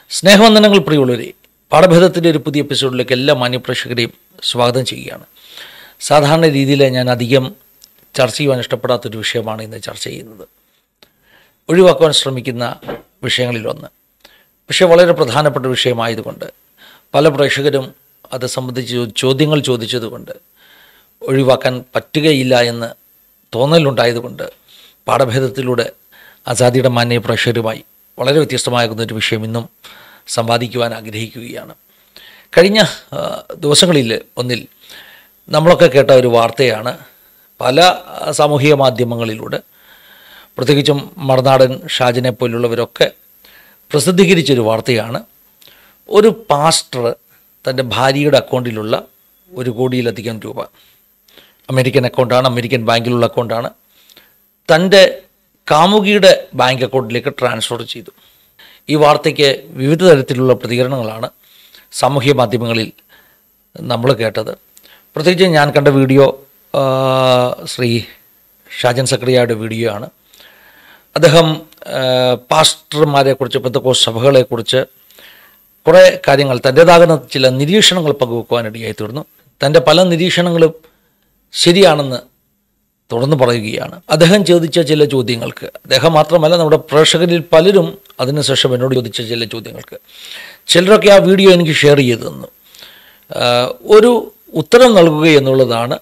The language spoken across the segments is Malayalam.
സ്നേഹവന്ദനങ്ങൾ പ്രിയമുള്ളവരെ പാഠഭേദത്തിൻ്റെ ഒരു പുതിയ എപ്പിസോഡിലേക്ക് എല്ലാ മാന്യപ്രേക്ഷകരെയും സ്വാഗതം ചെയ്യുകയാണ് സാധാരണ രീതിയിൽ ഞാൻ അധികം ചർച്ച ചെയ്യുവാൻ ഇഷ്ടപ്പെടാത്തൊരു വിഷയമാണ് ഇന്ന് ചർച്ച ചെയ്യുന്നത് ഒഴിവാക്കുവാൻ ശ്രമിക്കുന്ന വിഷയങ്ങളിലൊന്ന് പക്ഷേ വളരെ പ്രധാനപ്പെട്ട വിഷയമായതുകൊണ്ട് പല പ്രേക്ഷകരും അത് സംബന്ധിച്ച് ചോദ്യങ്ങൾ ചോദിച്ചതുകൊണ്ട് ഒഴിവാക്കാൻ പറ്റുകയില്ല എന്ന് തോന്നലുണ്ടായതുകൊണ്ട് പാഠഭേദത്തിലൂടെ ആസാദിയുടെ മാന്യ പ്രേക്ഷകരുമായി വളരെ വ്യത്യസ്തമാകുന്ന ഒരു വിഷയം ഇന്നും സമ്പാദിക്കുവാൻ ആഗ്രഹിക്കുകയാണ് കഴിഞ്ഞ ആ, ദിവസങ്ങളിൽ ഒന്നിൽ നമ്മളൊക്കെ കേട്ട ഒരു വാർത്തയാണ് പല ആ, സാമൂഹിക മാധ്യമങ്ങളിലൂടെ പ്രത്യേകിച്ചും മറുനാടൻ ഷാജിനെ പോലുള്ളവരൊക്കെ പ്രസിദ്ധീകരിച്ചൊരു വാർത്തയാണ് ഒരു പാസ്റ്റർ തൻ്റെ ഭാര്യയുടെ അക്കൗണ്ടിലുള്ള ഒരു കോടിയിലധികം രൂപ അമേരിക്കൻ അക്കൗണ്ടാണ് അമേരിക്കൻ ബാങ്കിലുള്ള അക്കൗണ്ടാണ് തൻ്റെ കാമുകിയുടെ ബാങ്ക് അക്കൗണ്ടിലേക്ക് ട്രാൻസ്ഫർ ചെയ്തു ഈ വാർത്തയ്ക്ക് വിവിധ തരത്തിലുള്ള പ്രതികരണങ്ങളാണ് സാമൂഹ്യ മാധ്യമങ്ങളിൽ നമ്മൾ കേട്ടത് പ്രത്യേകിച്ച് ഞാൻ കണ്ട വീഡിയോ ആ, ശ്രീ ഷാജൻ സക്രിയയുടെ വീഡിയോ ആണ് അദ്ദേഹം ആ, പാസ്റ്റർമാരെക്കുറിച്ച് പെന്തക്കോസ് സഭകളെക്കുറിച്ച് കുറേ കാര്യങ്ങൾ തൻ്റേതാകുന്ന ചില നിരീക്ഷണങ്ങൾ പങ്കുവെക്കുവാനിടയായി തീർന്നു തൻ്റെ പല നിരീക്ഷണങ്ങളും ശരിയാണെന്ന് തുടർന്ന് പറയുകയാണ് അദ്ദേഹം ചോദിച്ച ചില ചോദ്യങ്ങൾക്ക് അദ്ദേഹം മാത്രമല്ല നമ്മുടെ പ്രേക്ഷകരിൽ പലരും അതിനുശേഷം എന്നോട് ചോദിച്ച ചില ചോദ്യങ്ങൾക്ക് ചിലരൊക്കെ ആ വീഡിയോ എനിക്ക് ഷെയർ ചെയ്തു തന്നു ആഹ് ഒരു ഉത്തരം നൽകുക എന്നുള്ളതാണ്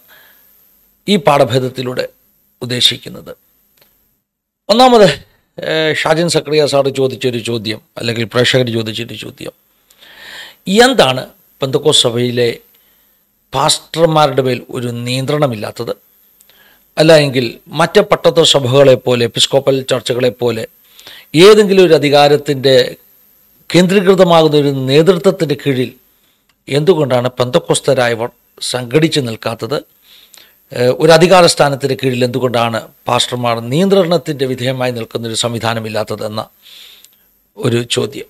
ഈ പാഠഭേദത്തിലൂടെ ഉദ്ദേശിക്കുന്നത് ഒന്നാമത് ഏഹ് ഷാജൻ സക്രിയ സാറ് ചോദിച്ചൊരു ചോദ്യം അല്ലെങ്കിൽ പ്രേക്ഷകർ ചോദിച്ചൊരു ചോദ്യം എന്താണ് പെന്തക്കോസ് സഭയിലെ പാസ്റ്റർമാരുടെ മേൽ ഒരു നിയന്ത്രണമില്ലാത്തത് അല്ല എങ്കിൽ മറ്റ് പട്ടത്ത സഭകളെ പോലെ എപ്പിസ്കോപ്പൽ ചർച്ചകളെ പോലെ ഏതെങ്കിലും ഒരു അധികാരത്തിൻ്റെ കേന്ദ്രീകൃതമാകുന്ന ഒരു നേതൃത്വത്തിൻ്റെ കീഴിൽ എന്തുകൊണ്ടാണ് പെന്തക്കൊസ്തരായവർ സംഘടിച്ച് നിൽക്കാത്തത് ഏഹ് ഒരു അധികാര സ്ഥാനത്തിൻ്റെ കീഴിൽ എന്തുകൊണ്ടാണ് പാസ്റ്റർമാർ നിയന്ത്രണത്തിൻ്റെ വിധേയമായി നിൽക്കുന്നൊരു സംവിധാനമില്ലാത്തതെന്ന ഒരു ചോദ്യം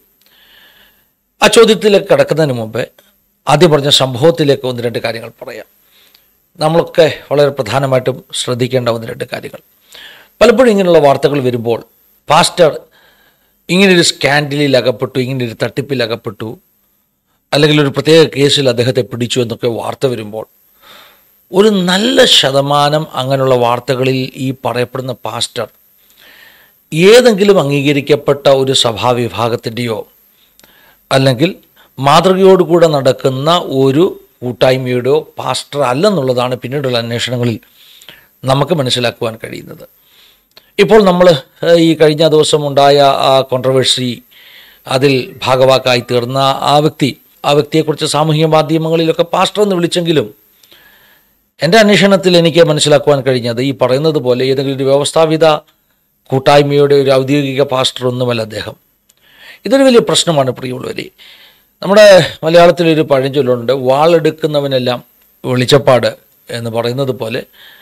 ആ ചോദ്യത്തിലേക്ക് കടക്കുന്നതിന് മുമ്പേ ആദ്യം പറഞ്ഞ സംഭവത്തിലേക്ക് ഒന്ന് രണ്ട് കാര്യങ്ങൾ പറയാം നമ്മളൊക്കെ വളരെ പ്രധാനമായിട്ടും ശ്രദ്ധിക്കേണ്ട ഒന്ന് രണ്ട് കാര്യങ്ങൾ പലപ്പോഴും ഇങ്ങനെയുള്ള വാർത്തകൾ വരുമ്പോൾ പാസ്റ്റർ ഇങ്ങനൊരു സ്കാൻഡലിൽ അകപ്പെട്ടു ഇങ്ങനൊരു തട്ടിപ്പിൽ അകപ്പെട്ടു അല്ലെങ്കിൽ ഒരു പ്രത്യേക കേസിൽ അദ്ദേഹത്തെ പിടിച്ചു എന്നൊക്കെ വാർത്ത വരുമ്പോൾ ഒരു നല്ല ശതമാനം അങ്ങനെയുള്ള വാർത്തകളിൽ ഈ പറയപ്പെടുന്ന പാസ്റ്റർ ഏതെങ്കിലും അംഗീകരിക്കപ്പെട്ട ഒരു സഭാവിഭാഗത്തിൻ്റെയോ അല്ലെങ്കിൽ മാതൃകയോടുകൂടെ നടക്കുന്ന ഒരു കൂട്ടായ്മയുടെയോ പാസ്റ്റർ അല്ലെന്നുള്ളതാണ് പിന്നീടുള്ള അന്വേഷണങ്ങളിൽ നമുക്ക് മനസ്സിലാക്കുവാൻ കഴിയുന്നത് ഇപ്പോൾ നമ്മൾ ഏഹ്, ഈ കഴിഞ്ഞ ദിവസം ഉണ്ടായ ആ കോൺട്രവേഴ്സി അതിൽ ഭാഗവാക്കായി തീർന്ന ആ വ്യക്തി ആ വ്യക്തിയെക്കുറിച്ച് സാമൂഹിക മാധ്യമങ്ങളിലൊക്കെ പാസ്റ്റർ എന്ന് വിളിച്ചെങ്കിലും എൻ്റെ അന്വേഷണത്തിൽ എനിക്ക് മനസ്സിലാക്കുവാൻ കഴിഞ്ഞത് ഈ പറയുന്നത് പോലെ ഏതെങ്കിലും ഒരു വ്യവസ്ഥാപിത കൂട്ടായ്മയുടെ ഒരു ഔദ്യോഗിക പാസ്റ്റർ ഒന്നുമല്ല അദ്ദേഹം ഇതൊരു വലിയ പ്രശ്നമാണ് പ്രിയമുള്ളവരെ നമ്മുടെ മലയാളത്തിലൊരു പഴഞ്ചൊല്ലുണ്ട് വാളെടുക്കുന്നവനെല്ലാം വെളിച്ചപ്പാട് എന്ന് പറയുന്നത് പോലെ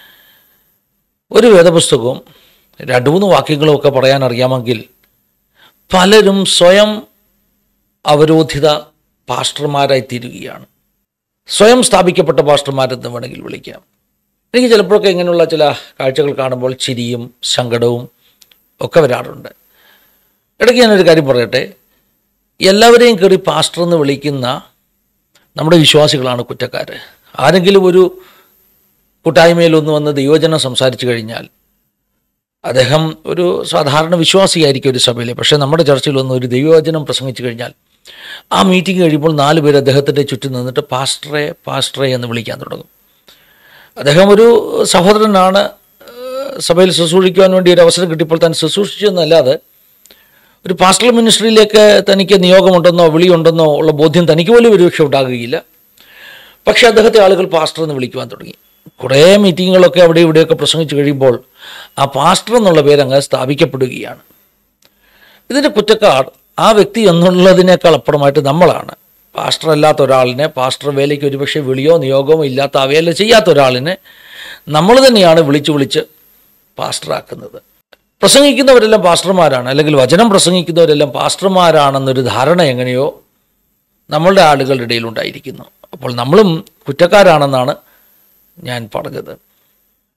ഒരു വേദപുസ്തകവും രണ്ട് മൂന്ന് വാക്യങ്ങളും ഒക്കെ പറയാൻ അറിയാമെങ്കിൽ പലരും സ്വയം അവരോധിത പാസ്റ്റർമാരായി തീരുകയാണ് സ്വയം സ്ഥാപിക്കപ്പെട്ട പാസ്റ്റർമാരെന്ന് വേണമെങ്കിൽ വിളിക്കാം എനിക്ക് ചിലപ്പോഴൊക്കെ ഇങ്ങനെയുള്ള ചില കാഴ്ചകൾ കാണുമ്പോൾ ചിരിയും സങ്കടവും ഒക്കെ വരാറുണ്ട് ഇടയ്ക്ക് ഞാനൊരു കാര്യം പറയട്ടെ എല്ലാവരെയും കയറി പാസ്റ്റർ എന്ന് വിളിക്കുന്ന നമ്മുടെ വിശ്വാസികളാണ് കുറ്റക്കാർ ആരെങ്കിലും ഒരു കൂട്ടായ്മയിൽ ഒന്ന് വന്ന് ദൈവജനം സംസാരിച്ചു കഴിഞ്ഞാൽ അദ്ദേഹം ഒരു സാധാരണ വിശ്വാസിയായിരിക്കും ഒരു സഭയിലെ പക്ഷേ നമ്മുടെ ചർച്ചയിൽ വന്ന് ഒരു ദൈവവചനം പ്രസംഗിച്ചു കഴിഞ്ഞാൽ ആ മീറ്റിംഗ് കഴിയുമ്പോൾ നാല് പേര് അദ്ദേഹത്തിൻ്റെ ചുറ്റും നിന്നിട്ട് പാസ്റ്ററെ പാസ്റ്ററെ എന്ന് വിളിക്കാൻ തുടങ്ങും അദ്ദേഹം ഒരു സഹോദരനാണ് ഏഹ്, സഭയിൽ ശുശ്രൂഷിക്കുവാൻ വേണ്ടി ഒരു അവസരം കിട്ടിയപ്പോൾ താൻ ശുശ്രൂഷിച്ചു എന്നല്ലാതെ ഒരു പാസ്റ്റൽ മിനിസ്ട്രിയിലേക്ക് തനിക്ക് നിയോഗമുണ്ടെന്നോ വിളിയുണ്ടെന്നോ ഉള്ള ബോധ്യം തനിക്ക് പോലും ഒരുപക്ഷെ ഉണ്ടാകുകയില്ല പക്ഷേ അദ്ദേഹത്തെ ആളുകൾ പാസ്റ്റർ എന്ന് വിളിക്കുവാൻ തുടങ്ങി കുറേ മീറ്റിങ്ങുകളൊക്കെ അവിടെ ഇവിടെയൊക്കെ പ്രസംഗിച്ചു കഴിയുമ്പോൾ ആ പാസ്റ്റർ എന്നുള്ള പേര് അങ്ങ് സ്ഥാപിക്കപ്പെടുകയാണ് ഇതിൻ്റെ കുറ്റക്കാർ ആ വ്യക്തി എന്നുള്ളതിനേക്കാൾ അപ്പുറമായിട്ട് നമ്മളാണ് പാസ്റ്റർ അല്ലാത്ത ഒരാളിനെ പാസ്റ്റർ വേലയ്ക്ക് ഒരുപക്ഷെ വിളിയോ നിയോഗമോ ഇല്ലാത്ത ആ വേല ചെയ്യാത്ത ഒരാളിനെ നമ്മൾ തന്നെയാണ് വിളിച്ച് വിളിച്ച് പാസ്റ്ററാക്കുന്നത് പ്രസംഗിക്കുന്നവരെല്ലാം പാസ്റ്റർമാരാണ് അല്ലെങ്കിൽ വചനം പ്രസംഗിക്കുന്നവരെല്ലാം പാസ്റ്റർമാരാണെന്നൊരു ധാരണ എങ്ങനെയോ നമ്മളുടെ ആളുകളുടെ ഇടയിൽ ഉണ്ടായിരിക്കുന്നു അപ്പോൾ നമ്മളും കുറ്റക്കാരാണെന്നാണ് ഞാൻ പറഞ്ഞത്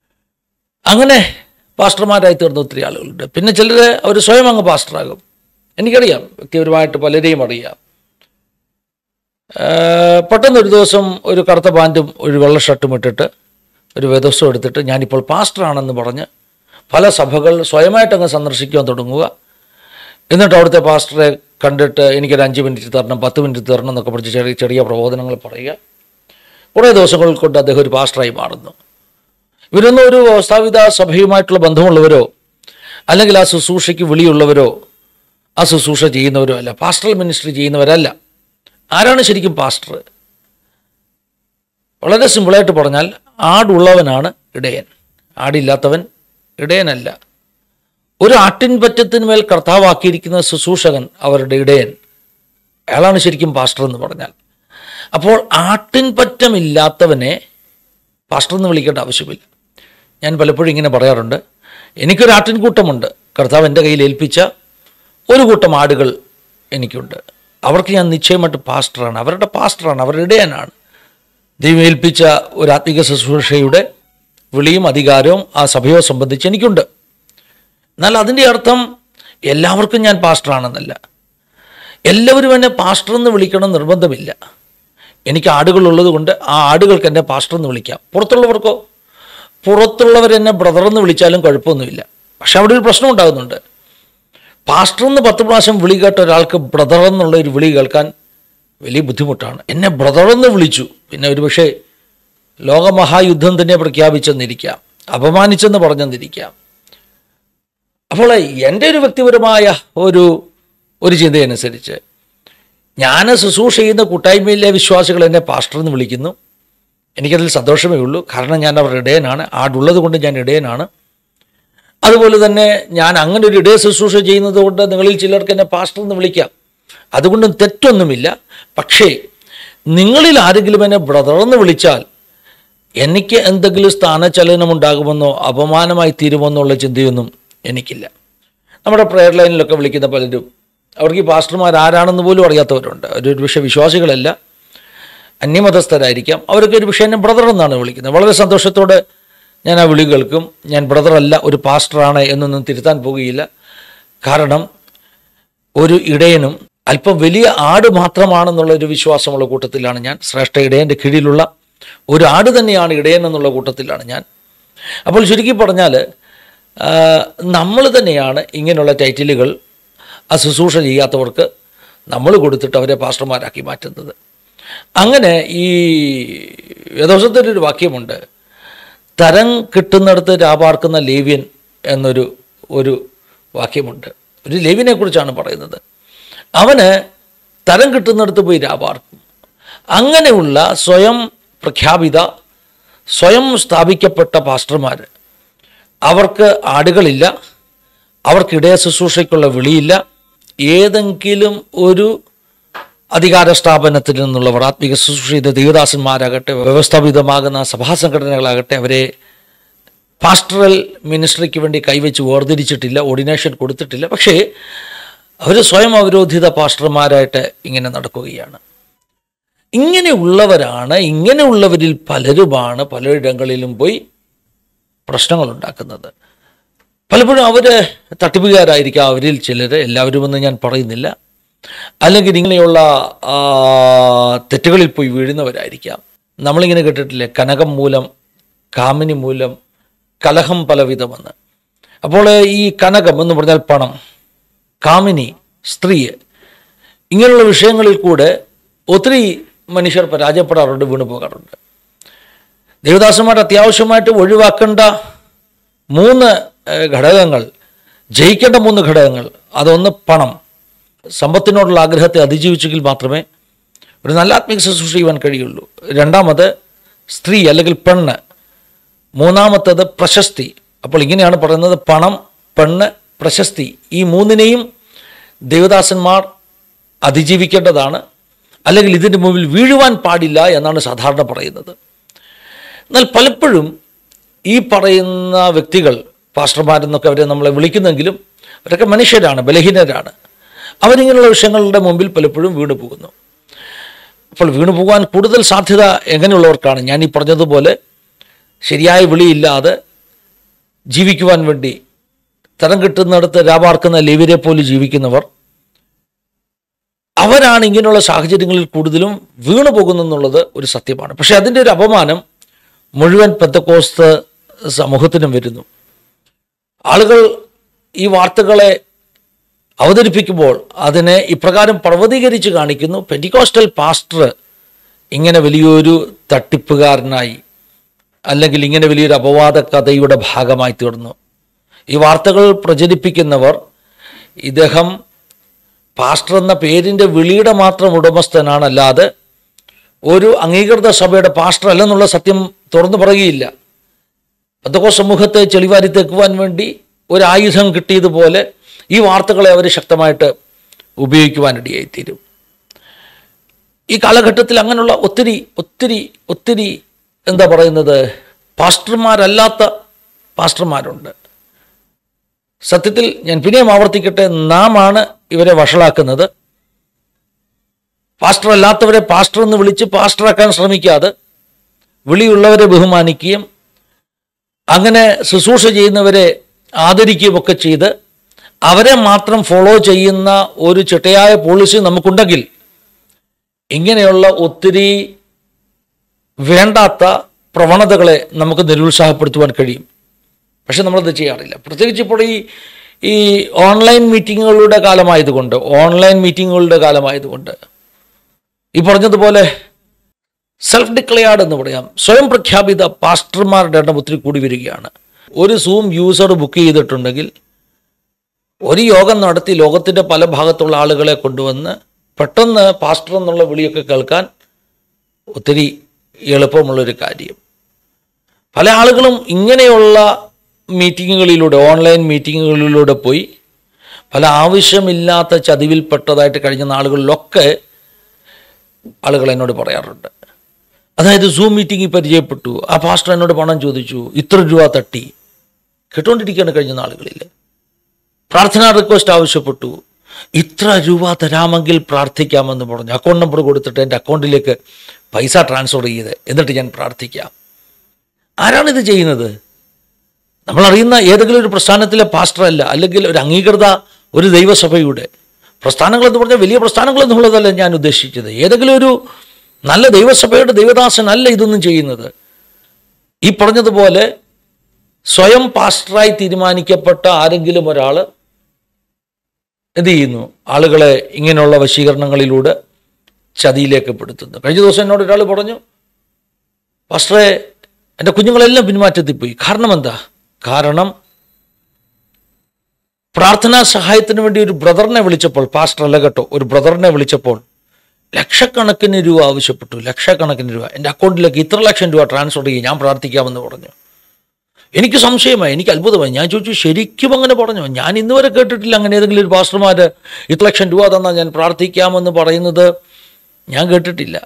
അങ്ങനെ പാസ്റ്റർമാരായി തീർന്ന ഒത്തിരി ആളുകളുണ്ട് പിന്നെ ചിലർ അവർ സ്വയം അങ്ങ് പാസ്റ്ററാകും എനിക്കറിയാം വ്യക്തിപരമായിട്ട് പലരെയും അറിയാം ഏഹ് പെട്ടെന്ന് ഒരു ദിവസം ഒരു കറുത്ത പാൻറ്റും ഒരു വെള്ള ഷർട്ടും ഇട്ടിട്ട് ഒരു വേദോത്സവം എടുത്തിട്ട് ഞാനിപ്പോൾ പാസ്റ്ററാണെന്ന് പറഞ്ഞ് പല സഭകൾ സ്വയമായിട്ടങ്ങ് സന്ദർശിക്കാൻ തുടങ്ങുക എന്നിട്ട് അവിടുത്തെ പാസ്റ്ററെ കണ്ടിട്ട് എനിക്കൊരു അഞ്ച് മിനിറ്റ് തരണം പത്ത് മിനിറ്റ് തരണം എന്നൊക്കെ പറഞ്ഞ് ചെറിയ ചെറിയ പ്രബോധനങ്ങൾ പറയുക കുറേ ദിവസങ്ങൾ കൊണ്ട് അദ്ദേഹം ഒരു പാസ്റ്ററായി മാറുന്നു ഇവരൊന്നും ഒരു വ്യവസ്ഥാപിത സഭയുമായിട്ടുള്ള ബന്ധമുള്ളവരോ അല്ലെങ്കിൽ ആ ശുശ്രൂഷയ്ക്ക് വിളിയുള്ളവരോ ആ ശുശ്രൂഷ ചെയ്യുന്നവരോ അല്ല പാസ്റ്ററൽ മിനിസ്ട്രി ചെയ്യുന്നവരല്ല ആരാണ് ശരിക്കും പാസ്റ്റർ വളരെ സിമ്പിളായിട്ട് പറഞ്ഞാൽ ആടുള്ളവനാണ് ഇടയൻ ആടില്ലാത്തവൻ ഇടയനല്ല ഒരു ആട്ടിൻപറ്റത്തിന് മേൽ കർത്താവാക്കിയിരിക്കുന്ന ശുശ്രൂഷകൻ അവരുടെ ഇടയൻ അയാളാണ് ശരിക്കും പാസ്റ്റർ എന്ന് പറഞ്ഞാൽ അപ്പോൾ ആട്ടിൻപറ്റമില്ലാത്തവനെ പാസ്റ്റർ എന്ന് വിളിക്കേണ്ട ആവശ്യമില്ല ഞാൻ പലപ്പോഴും ഇങ്ങനെ പറയാറുണ്ട് എനിക്കൊരു ആട്ടിൻകൂട്ടമുണ്ട് കർത്താവ് എൻ്റെ കയ്യിൽ ഏൽപ്പിച്ച ഒരു കൂട്ടം ആടുകൾ എനിക്കുണ്ട് അവർക്ക് ഞാൻ നിശ്ചയമായിട്ട് പാസ്റ്ററാണ് അവരുടെ പാസ്റ്ററാണ് അവരുടെ ഇടയനാണ് ദൈവം ഏൽപ്പിച്ച ഒരു ആത്മിക ശുശ്രൂഷയുടെ വിളിയും അധികാരവും ആ സഭയോ സംബന്ധിച്ച് എനിക്കുണ്ട് എന്നാൽ അതിൻ്റെ അർത്ഥം എല്ലാവർക്കും ഞാൻ പാസ്റ്ററാണെന്നല്ല എല്ലാവരും എന്നെ പാസ്റ്റർ എന്ന് വിളിക്കണം നിർബന്ധമില്ല എനിക്ക് ആടുകളുള്ളത് കൊണ്ട് ആ ആടുകൾക്ക് എന്നെ പാസ്റ്റർ എന്ന് വിളിക്കാം പുറത്തുള്ളവർക്കോ പുറത്തുള്ളവർ എന്നെ ബ്രദർ എന്ന് വിളിച്ചാലും കുഴപ്പമൊന്നുമില്ല പക്ഷെ അവിടെ ഒരു പ്രശ്നം ഉണ്ടാകുന്നുണ്ട് പാസ്റ്റർ എന്ന് പത്ത് പ്രാവശ്യം വിളി കേട്ട ഒരാൾക്ക് ബ്രദർ എന്നുള്ള ഒരു വിളി കേൾക്കാൻ വലിയ ബുദ്ധിമുട്ടാണ് എന്നെ ബ്രദർ എന്ന് വിളിച്ചു പിന്നെ ഒരു പക്ഷേ ലോകമഹായുദ്ധം തന്നെ പ്രഖ്യാപിച്ചെന്നിരിക്കാം അപമാനിച്ചെന്ന് പറഞ്ഞെന്നിരിക്കാം അപ്പോൾ എൻ്റെ ഒരു വ്യക്തിപരമായ ഒരു ഒരു ചിന്തയനുസരിച്ച് ഞാൻ ശുശ്രൂഷ ചെയ്യുന്ന കൂട്ടായ്മയിലെ വിശ്വാസികൾ എന്നെ പാസ്റ്റർ എന്ന് വിളിക്കുന്നു എനിക്കതിൽ സന്തോഷമേ ഉള്ളൂ കാരണം ഞാൻ അവരുടെ ഇടയനാണ് ആടുള്ളത് കൊണ്ട് ഞാൻ ഇടയനാണ് അതുപോലെ തന്നെ ഞാൻ അങ്ങനെ ഒരു ഇടയ ശുശ്രൂഷ ചെയ്യുന്നത് കൊണ്ട് നിങ്ങളിൽ ചിലർക്ക് എന്നെ പാസ്റ്റർ എന്ന് വിളിക്കാം അതുകൊണ്ടും തെറ്റൊന്നുമില്ല പക്ഷേ നിങ്ങളിൽ ആരെങ്കിലും എന്നെ ബ്രദർ എന്ന് വിളിച്ചാൽ എനിക്ക് എന്തെങ്കിലും സ്ഥാനചലനമുണ്ടാകുമെന്നോ അപമാനമായി തീരുമെന്നോ ഉള്ള ചിന്തയൊന്നും എനിക്കില്ല നമ്മുടെ പ്രെയർ ലൈനിലൊക്കെ വിളിക്കുന്ന പലരും അവർക്ക് ഈ പാസ്റ്റർമാർ ആരാണെന്ന് പോലും അറിയാത്തവരുണ്ട് ഒരു പക്ഷേ വിശ്വാസികളല്ല അന്യമതസ്ഥരായിരിക്കാം അവരൊക്കെ ഒരു പക്ഷേ എന്നെ ബ്രദർ എന്നാണ് വിളിക്കുന്നത് വളരെ സന്തോഷത്തോടെ ഞാൻ ആ വിളി കേൾക്കും ഞാൻ ബ്രദറല്ല ഒരു പാസ്റ്ററാണ് എന്നൊന്നും തിരുത്താൻ പോകുകയില്ല കാരണം ഒരു ഇടയനും അല്പം വലിയ ആട് മാത്രമാണെന്നുള്ള ഒരു വിശ്വാസമുള്ള കൂട്ടത്തിലാണ് ഞാൻ ശ്രേഷ്ഠ ഇടയൻ്റെ കീഴിലുള്ള ഒരു ആട് തന്നെയാണ് ഇടയൻ എന്നുള്ള കൂട്ടത്തിലാണ് ഞാൻ അപ്പോൾ ചുരുക്കി പറഞ്ഞാൽ നമ്മൾ തന്നെയാണ് ഇങ്ങനെയുള്ള ടൈറ്റിലുകൾ ആ ശുശ്രൂഷ ചെയ്യാത്തവർക്ക് നമ്മൾ കൊടുത്തിട്ട് അവരെ പാസ്റ്റർമാരാക്കി മാറ്റുന്നത് അങ്ങനെ ഈ വേദോസത്തിൻ്റെ ഒരു വാക്യമുണ്ട് തരം കിട്ടുന്നിടത്ത് രാപാർക്കുന്ന ലേവ്യൻ എന്നൊരു ഒരു വാക്യമുണ്ട് ഒരു ലേവ്യനെ കുറിച്ചാണ് പറയുന്നത് അവന് തരം കിട്ടുന്നിടത്ത് പോയി രാപാർക്കും അങ്ങനെയുള്ള സ്വയം പ്രഖ്യാപിത സ്വയം സ്ഥാപിക്കപ്പെട്ട പാസ്റ്റർമാർ അവർക്ക് ആടുകളില്ല അവർക്ക് ഇടയ ശുശ്രൂഷയ്ക്കുള്ള വിളിയില്ല ഏതെങ്കിലും ഒരു അധികാര സ്ഥാപനത്തിൽ നിന്നുള്ളവർ ആത്മിക ശുശ്രൂഷ ചെയ്ത ദേവദാസന്മാരാകട്ടെ വ്യവസ്ഥാപിതമാകുന്ന സഭാ സംഘടനകളാകട്ടെ അവരെ പാസ്റ്ററൽ മിനിസ്ട്രിക്ക് വേണ്ടി കൈവച്ച് വേർതിരിച്ചിട്ടില്ല ഓർഡിനേഷൻ കൊടുത്തിട്ടില്ല പക്ഷേ അവർ സ്വയം അവരോധിത പാസ്റ്റർമാരായിട്ട് ഇങ്ങനെ നടക്കുകയാണ് ഇങ്ങനെയുള്ളവരാണ് ഇങ്ങനെയുള്ളവരിൽ പലരുമാണ് പലയിടങ്ങളിലും പോയി പ്രശ്നങ്ങൾ ഉണ്ടാക്കുന്നത് പലപ്പോഴും അവർ തട്ടിപ്പുകാരായിരിക്കാം അവരിൽ ചിലർ എല്ലാവരുമെന്ന് ഞാൻ പറയുന്നില്ല അല്ലെങ്കിൽ ഇങ്ങനെയുള്ള ആ, തെറ്റുകളിൽ പോയി വീഴുന്നവരായിരിക്കാം നമ്മളിങ്ങനെ കേട്ടിട്ടില്ലേ കനകം മൂലം കാമിനി മൂലം കലഹം പലവിധമെന്ന് അപ്പോൾ ഈ കനകം എന്ന് പറഞ്ഞാൽ പണം കാമിനി സ്ത്രീ ഇങ്ങനെയുള്ള വിഷയങ്ങളിൽ കൂടെ ഒത്തിരി മനുഷ്യർ പരാജയപ്പെടാറുണ്ട് വീണു പോകാറുണ്ട് ദേവദാസന്മാർ അത്യാവശ്യമായിട്ട് ഒഴിവാക്കേണ്ട മൂന്ന് ഏഹ്, ഘടകങ്ങൾ ജയിക്കേണ്ട മൂന്ന് ഘടകങ്ങൾ അതൊന്ന് പണം സമ്പത്തിനോടുള്ള ആഗ്രഹത്തെ അതിജീവിച്ചെങ്കിൽ മാത്രമേ ഒരു നല്ല ആത്മീക ശുശ്രൂഷ ചെയ്യുവാൻ കഴിയുള്ളൂ രണ്ടാമത് സ്ത്രീ അല്ലെങ്കിൽ പെണ്ണ് മൂന്നാമത്തത് പ്രശസ്തി അപ്പോൾ ഇങ്ങനെയാണ് പറയുന്നത് പണം പെണ്ണ് പ്രശസ്തി ഈ മൂന്നിനെയും ദേവദാസന്മാർ അതിജീവിക്കേണ്ടതാണ് അല്ലെങ്കിൽ ഇതിൻ്റെ മുമ്പിൽ വീഴുവാൻ പാടില്ല എന്നാണ് സാധാരണ പറയുന്നത് എന്നാൽ പലപ്പോഴും ഈ പറയുന്ന വ്യക്തികൾ പാസ്റ്റർമാരെന്നൊക്കെ അവരെ നമ്മളെ വിളിക്കുന്നെങ്കിലും അവരൊക്കെ മനുഷ്യരാണ് ബലഹീനരാണ് അവരിങ്ങനെയുള്ള വിഷയങ്ങളുടെ മുമ്പിൽ പലപ്പോഴും വീണു പോകുന്നു അപ്പോൾ വീണു പോകാൻ കൂടുതൽ സാധ്യത എങ്ങനെയുള്ളവർക്കാണ് ഞാൻ ഈ പറഞ്ഞതുപോലെ ശരിയായ വിളിയില്ലാതെ ജീവിക്കുവാൻ വേണ്ടി തരം കിട്ടുന്നിടത്ത് രാപാർക്കുന്ന ലേവിരെ പോലെ ജീവിക്കുന്നവർ അവരാണ് ഇങ്ങനെയുള്ള സാഹചര്യങ്ങളിൽ കൂടുതലും വീണു പോകുന്നെന്നുള്ളത് ഒരു സത്യമാണ് പക്ഷെ അതിൻ്റെ ഒരു അപമാനം മുഴുവൻ പെന്തക്കോസ്ത് സമൂഹത്തിനും വരുന്നു ആളുകൾ ഈ വാർത്തകളെ അവതരിപ്പിക്കുമ്പോൾ അതിനെ ഇപ്രകാരം പർവ്വതീകരിച്ച് കാണിക്കുന്നു പെൻറ്റിക്കോസ്റ്റൽ പാസ്റ്റർ ഇങ്ങനെ വലിയൊരു തട്ടിപ്പുകാരനായി അല്ലെങ്കിൽ ഇങ്ങനെ വലിയൊരു അപവാദ കഥയുടെ ഭാഗമായി തീർന്നു ഈ വാർത്തകൾ പ്രചരിപ്പിക്കുന്നവർ ഇദ്ദേഹം പാസ്റ്റർ എന്ന പേരിൻ്റെ വിളിയുടെ മാത്രം ഉടമസ്ഥനാണല്ലാതെ ഒരു അംഗീകൃത സഭയുടെ പാസ്റ്റർ അല്ലെന്നുള്ള സത്യം തുറന്നു പറയുകയില്ല പന്തക്കോ സമൂഹത്തെ ചെളിവാരി തെക്കുവാൻ വേണ്ടി ഒരു ആയുധം കിട്ടിയതുപോലെ ഈ വാർത്തകളെ അവർ ശക്തമായിട്ട് ഉപയോഗിക്കുവാനിടയായിത്തീരും ഈ കാലഘട്ടത്തിൽ അങ്ങനെയുള്ള ഒത്തിരി ഒത്തിരി ഒത്തിരി എന്താ പറയുന്നത് പാസ്റ്റർമാരല്ലാത്ത പാസ്റ്റർമാരുണ്ട് സത്യത്തിൽ ഞാൻ പിന്നെയും ആവർത്തിക്കട്ടെ നാമാണ് ഇവരെ വഷളാക്കുന്നത് പാസ്റ്റർ അല്ലാത്തവരെ പാസ്റ്റർ എന്ന് വിളിച്ച് പാസ്റ്ററാക്കാൻ ശ്രമിക്കാതെ വിളിയുള്ളവരെ ബഹുമാനിക്കുകയും അങ്ങനെ ശുശ്രൂഷ ചെയ്യുന്നവരെ ആദരിക്കുകയും ഒക്കെ ചെയ്ത് അവരെ മാത്രം ഫോളോ ചെയ്യുന്ന ഒരു ചിട്ടയായ പോളിസി നമുക്കുണ്ടെങ്കിൽ ഇങ്ങനെയുള്ള ഒത്തിരി വേണ്ടാത്ത പ്രവണതകളെ നമുക്ക് നിരുത്സാഹപ്പെടുത്തുവാൻ കഴിയും പക്ഷെ നമ്മളത് ചെയ്യാറില്ല പ്രത്യേകിച്ച് ഇപ്പോൾ ഈ ഈ ഓൺലൈൻ മീറ്റിങ്ങുകളുടെ കാലമായതുകൊണ്ട് ഓൺലൈൻ മീറ്റിങ്ങുകളുടെ കാലമായതുകൊണ്ട് ഈ പറഞ്ഞതുപോലെ സെൽഫ് ഡിക്ലെയർഡ് എന്ന് പറയാം സ്വയം പ്രഖ്യാപിത പാസ്റ്റർമാരുടെ എണ്ണം ഒത്തിരി കൂടി വരികയാണ് ഒരു സൂം യൂസർ ബുക്ക് ചെയ്തിട്ടുണ്ടെങ്കിൽ ഒരു യോഗം നടത്തി ലോകത്തിൻ്റെ പല ഭാഗത്തുള്ള ആളുകളെ കൊണ്ടുവന്ന് പെട്ടെന്ന് പാസ്റ്റർ എന്നുള്ള വിളിയൊക്കെ കേൾക്കാൻ ഒത്തിരി എളുപ്പമുള്ളൊരു കാര്യം പല ആളുകളും ഇങ്ങനെയുള്ള മീറ്റിങ്ങുകളിലൂടെ ഓൺലൈൻ മീറ്റിങ്ങുകളിലൂടെ പോയി പല ആവശ്യമില്ലാത്ത ചതിവിൽപ്പെട്ടതായിട്ട് കഴിഞ്ഞ നാളുകളിലൊക്കെ ആളുകൾ എന്നോട് പറയാറുണ്ട് അതായത് സൂം മീറ്റിംഗിൽ പരിചയപ്പെട്ടു ആ പാസ്റ്റർ എന്നോട് പണം ചോദിച്ചു ഇത്ര രൂപ തട്ടി കേട്ടുകൊണ്ടിരിക്കുകയാണ് കഴിഞ്ഞ നാളുകളിൽ പ്രാർത്ഥനാ റിക്വസ്റ്റ് ആവശ്യപ്പെട്ടു ഇത്ര രൂപ തരാമെങ്കിൽ പ്രാർത്ഥിക്കാമെന്ന് പറഞ്ഞു അക്കൗണ്ട് നമ്പർ കൊടുത്തിട്ട് എൻ്റെ അക്കൗണ്ടിലേക്ക് പൈസ ട്രാൻസ്ഫർ ചെയ്ത് എന്നിട്ട് ഞാൻ പ്രാർത്ഥിക്കാം ആരാണ് ഇത് ചെയ്യുന്നത് നമ്മൾ അറിയുന്ന ഏതെങ്കിലും ഒരു പ്രസ്ഥാനത്തിലെ പാസ്റ്റർ അല്ല അല്ലെങ്കിൽ ഒരു അംഗീകൃത ഒരു ദൈവസഭയുടെ പ്രസ്ഥാനങ്ങൾ എന്ന് പറഞ്ഞാൽ വലിയ പ്രസ്ഥാനങ്ങൾ എന്നുള്ളതല്ല ഞാൻ ഉദ്ദേശിച്ചത് ഏതെങ്കിലും ഒരു നല്ല ദൈവസഭയുടെ ദൈവദാസനല്ല ഇതൊന്നും ചെയ്യുന്നത് ഈ പറഞ്ഞതുപോലെ സ്വയം പാസ്റ്ററായി തീരുമാനിക്കപ്പെട്ട ആരെങ്കിലും ഒരാൾ എന്ത് ചെയ്യുന്നു ആളുകളെ ഇങ്ങനെയുള്ള വശീകരണങ്ങളിലൂടെ ചതിയിലേക്ക് പെടുത്തുന്നു കഴിഞ്ഞ ദിവസം എന്നോട് ഒരാൾ പറഞ്ഞു പാസ്റ്ററെ എൻ്റെ കുഞ്ഞുങ്ങളെല്ലാം പിന്മാറ്റത്തിൽ പോയി കാരണം എന്താ കാരണം പ്രാർത്ഥനാ സഹായത്തിന് വേണ്ടി ഒരു ബ്രദറിനെ വിളിച്ചപ്പോൾ പാസ്റ്റർ അല്ല കേട്ടോ ഒരു ബ്രദറിനെ വിളിച്ചപ്പോൾ ലക്ഷക്കണക്കിന് രൂപ ആവശ്യപ്പെട്ടു ലക്ഷക്കണക്കിന് രൂപ എൻ്റെ അക്കൗണ്ടിലേക്ക് ഇത്ര ലക്ഷം രൂപ ട്രാൻസ്ഫർ ചെയ്യും ഞാൻ പ്രാർത്ഥിക്കാമെന്ന് പറഞ്ഞു എനിക്ക് സംശയമായി എനിക്ക് അത്ഭുതമായി ഞാൻ ചോദിച്ചു ശരിക്കും അങ്ങനെ പറഞ്ഞു ഞാൻ ഇന്ന് വരെ കേട്ടിട്ടില്ല അങ്ങനെ ഏതെങ്കിലും ഒരു പാസ്റ്റർമാർ ഇത്ര ലക്ഷം രൂപ തന്നാൽ ഞാൻ പ്രാർത്ഥിക്കാമെന്ന് പറയുന്നത് ഞാൻ കേട്ടിട്ടില്ല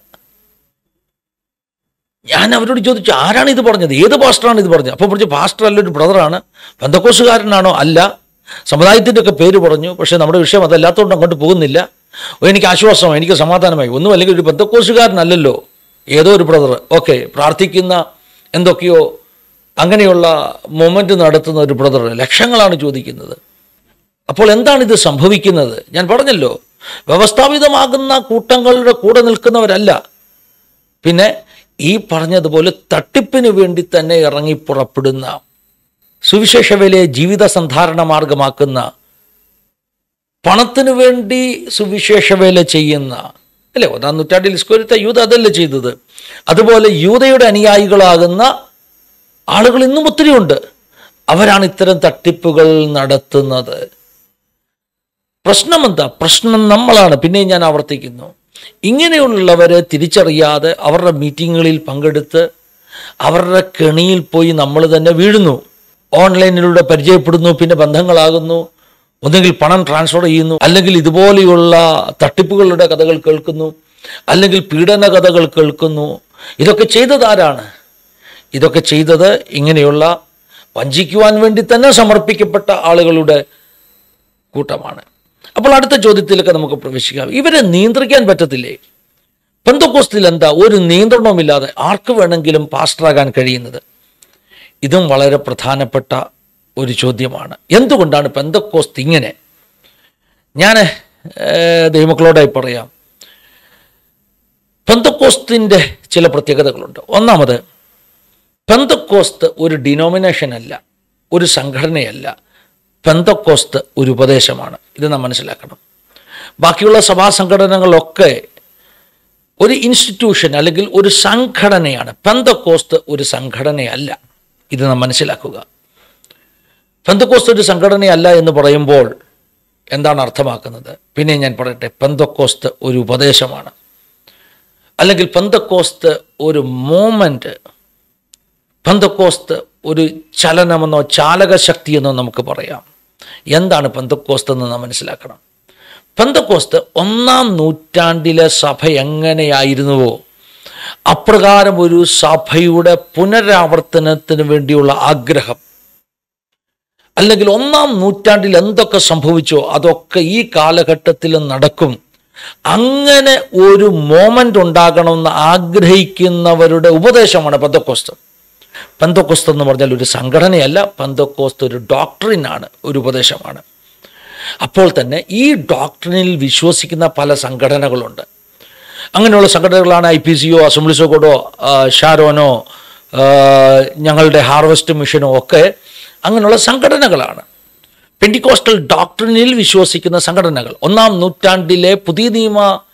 ഞാൻ അവരോട് ചോദിച്ചു ആരാണ് ഇത് പറഞ്ഞത് ഏത് പാസ്റ്ററാണ് ഇത് പറഞ്ഞത് അപ്പോൾ പറഞ്ഞു പാസ്റ്റർ അല്ല ഒരു ബ്രദറാണ് ബന്ധക്കോസുകാരനാണോ അല്ല സമുദായത്തിൻ്റെ ഒക്കെ പേര് പറഞ്ഞു പക്ഷേ നമ്മുടെ വിഷയം അതല്ലാത്തതുകൊണ്ട് അങ്ങോട്ട് പോകുന്നില്ല ഓ, എനിക്ക് ആശ്വാസമായി എനിക്ക് സമാധാനമായി ഒന്നും അല്ലെങ്കിൽ ഒരു ബന്ധക്കോസുകാരനല്ലല്ലോ ഏതോ ഒരു ബ്രദർ ഓക്കെ പ്രാർത്ഥിക്കുന്ന എന്തൊക്കെയോ അങ്ങനെയുള്ള മൊമെൻ്റ് നടത്തുന്ന ഒരു ബ്രദർ ലക്ഷങ്ങളാണ് ചോദിക്കുന്നത് അപ്പോൾ എന്താണ് ഇത് സംഭവിക്കുന്നത് ഞാൻ പറഞ്ഞല്ലോ വ്യവസ്ഥാപിതമാകുന്ന കൂട്ടങ്ങളുടെ കൂടെ നിൽക്കുന്നവരല്ല പിന്നെ ഈ പറഞ്ഞതുപോലെ തട്ടിപ്പിന് വേണ്ടി തന്നെ ഇറങ്ങി പുറപ്പെടുന്ന സുവിശേഷ വേലയെ ജീവിത സന്ധാരണ മാർഗമാക്കുന്ന പണത്തിനു വേണ്ടി സുവിശേഷ വേല ചെയ്യുന്ന അല്ലേ ഒന്നാം നൂറ്റാണ്ടിൽ ഇസ്കോരിത്ത യൂത അതല്ല ചെയ്തത് അതുപോലെ യൂതയുടെ അനുയായികളാകുന്ന ആളുകൾ ഇന്നും ഒത്തിരി ഉണ്ട് അവരാണ് ഇത്തരം തട്ടിപ്പുകൾ നടത്തുന്നത് പ്രശ്നം എന്താ പ്രശ്നം നമ്മളാണ് പിന്നെയും ഞാൻ ആവർത്തിക്കുന്നു ഇങ്ങനെയുള്ളവരെ തിരിച്ചറിയാതെ അവരുടെ മീറ്റിങ്ങുകളിൽ പങ്കെടുത്ത് അവരുടെ കെണിയിൽ പോയി നമ്മൾ തന്നെ വീഴുന്നു ഓൺലൈനിലൂടെ പരിചയപ്പെടുന്നു പിന്നെ ബന്ധങ്ങളാകുന്നു ഒന്നെങ്കിൽ പണം ട്രാൻസ്ഫർ ചെയ്യുന്നു അല്ലെങ്കിൽ ഇതുപോലെയുള്ള തട്ടിപ്പുകളുടെ കഥകൾ കേൾക്കുന്നു അല്ലെങ്കിൽ പീഡന കഥകൾ കേൾക്കുന്നു ഇതൊക്കെ ചെയ്തത് ആരാണ് ഇതൊക്കെ ചെയ്തത് ഇങ്ങനെയുള്ള വഞ്ചിക്കുവാൻ വേണ്ടി തന്നെ സമർപ്പിക്കപ്പെട്ട ആളുകളുടെ കൂട്ടമാണ് അപ്പോൾ അടുത്ത ചോദ്യത്തിലൊക്കെ നമുക്ക് പ്രവേശിക്കാം ഇവരെ നിയന്ത്രിക്കാൻ പറ്റത്തില്ലേ പെന്തക്കോസ്തിൽ എന്താ ഒരു നിയന്ത്രണവുമില്ലാതെ ആർക്ക് വേണമെങ്കിലും പാസ്റ്ററാകാൻ കഴിയുന്നത് ഇതും വളരെ പ്രധാനപ്പെട്ട ഒരു ചോദ്യമാണ് എന്തുകൊണ്ടാണ് പെന്തക്കോസ്ത് ഇങ്ങനെ ഞാൻ ഏഹ്, ദൈവമക്കളോടായി പറയാം പെന്തക്കോസ്തിൻ്റെ ചില പ്രത്യേകതകളുണ്ട് ഒന്നാമത് പെന്തക്കോസ്ത് ഒരു ഡിനോമിനേഷൻ അല്ല ഒരു സംഘടനയല്ല പെന്തക്കോസ്ത് ഒരു ഉപദേശമാണ് ഇത് നാം മനസ്സിലാക്കണം ബാക്കിയുള്ള സഭാ സംഘടനകളൊക്കെ ഒരു ഇൻസ്റ്റിറ്റ്യൂഷൻ അല്ലെങ്കിൽ ഒരു സംഘടനയാണ് പെന്തക്കോസ്ത് ഒരു സംഘടനയല്ല ഇത് നാം മനസ്സിലാക്കുക പെന്തക്കോസ്ത് ഒരു സംഘടനയല്ല എന്ന് പറയുമ്പോൾ എന്താണ് അർത്ഥമാക്കുന്നത് പിന്നെ ഞാൻ പറയട്ടെ പെന്തക്കോസ്ത് ഒരു ഉപദേശമാണ് അല്ലെങ്കിൽ പെന്തക്കോസ്ത് ഒരു മോമെൻ്റ് പെന്തക്കോസ്ത് ഒരു ചലനമെന്നോ ചാലകശക്തിയെന്നോ നമുക്ക് പറയാം എന്താണ് പെന്തക്കോസ്ത് എന്ന് നാം മനസ്സിലാക്കണം പെന്തക്കോസ്ത് ഒന്നാം നൂറ്റാണ്ടിലെ സഭ എങ്ങനെയായിരുന്നുവോ അപ്രകാരം ഒരു സഭയുടെ പുനരാവർത്തനത്തിന് വേണ്ടിയുള്ള ആഗ്രഹം അല്ലെങ്കിൽ ഒന്നാം നൂറ്റാണ്ടിൽ എന്തൊക്കെ സംഭവിച്ചോ അതൊക്കെ ഈ കാലഘട്ടത്തിൽ നടക്കും അങ്ങനെ ഒരു മോമെന്റ് ഉണ്ടാകണമെന്ന് ആഗ്രഹിക്കുന്നവരുടെ ഉപദേശമാണ് പെന്തക്കോസ്ത് പെന്തക്കോസ്ത് എന്ന് പറഞ്ഞാൽ ഒരു സംഘടനയല്ല പെന്തക്കോസ്ത് ഒരു ഡോക്ടറിനാണ് ഒരു ഉപദേശമാണ് അപ്പോൾ തന്നെ ഈ ഡോക്ടറിനിൽ വിശ്വസിക്കുന്ന പല സംഘടനകളുണ്ട് അങ്ങനെയുള്ള സംഘടനകളാണ് ഐ പി സിയോ അസംബ്ലീസോ കോഡോ ഷാരോനോ ആ, ഞങ്ങളുടെ ഹാർവസ്റ്റ് മിഷനോ ഒക്കെ അങ്ങനെയുള്ള സംഘടനകളാണ് പെൻഡിക്കോസ്റ്റൽ ഡോക്ടറിനിൽ വിശ്വസിക്കുന്ന സംഘടനകൾ ഒന്നാം നൂറ്റാണ്ടിലെ പുതിയ നിയമ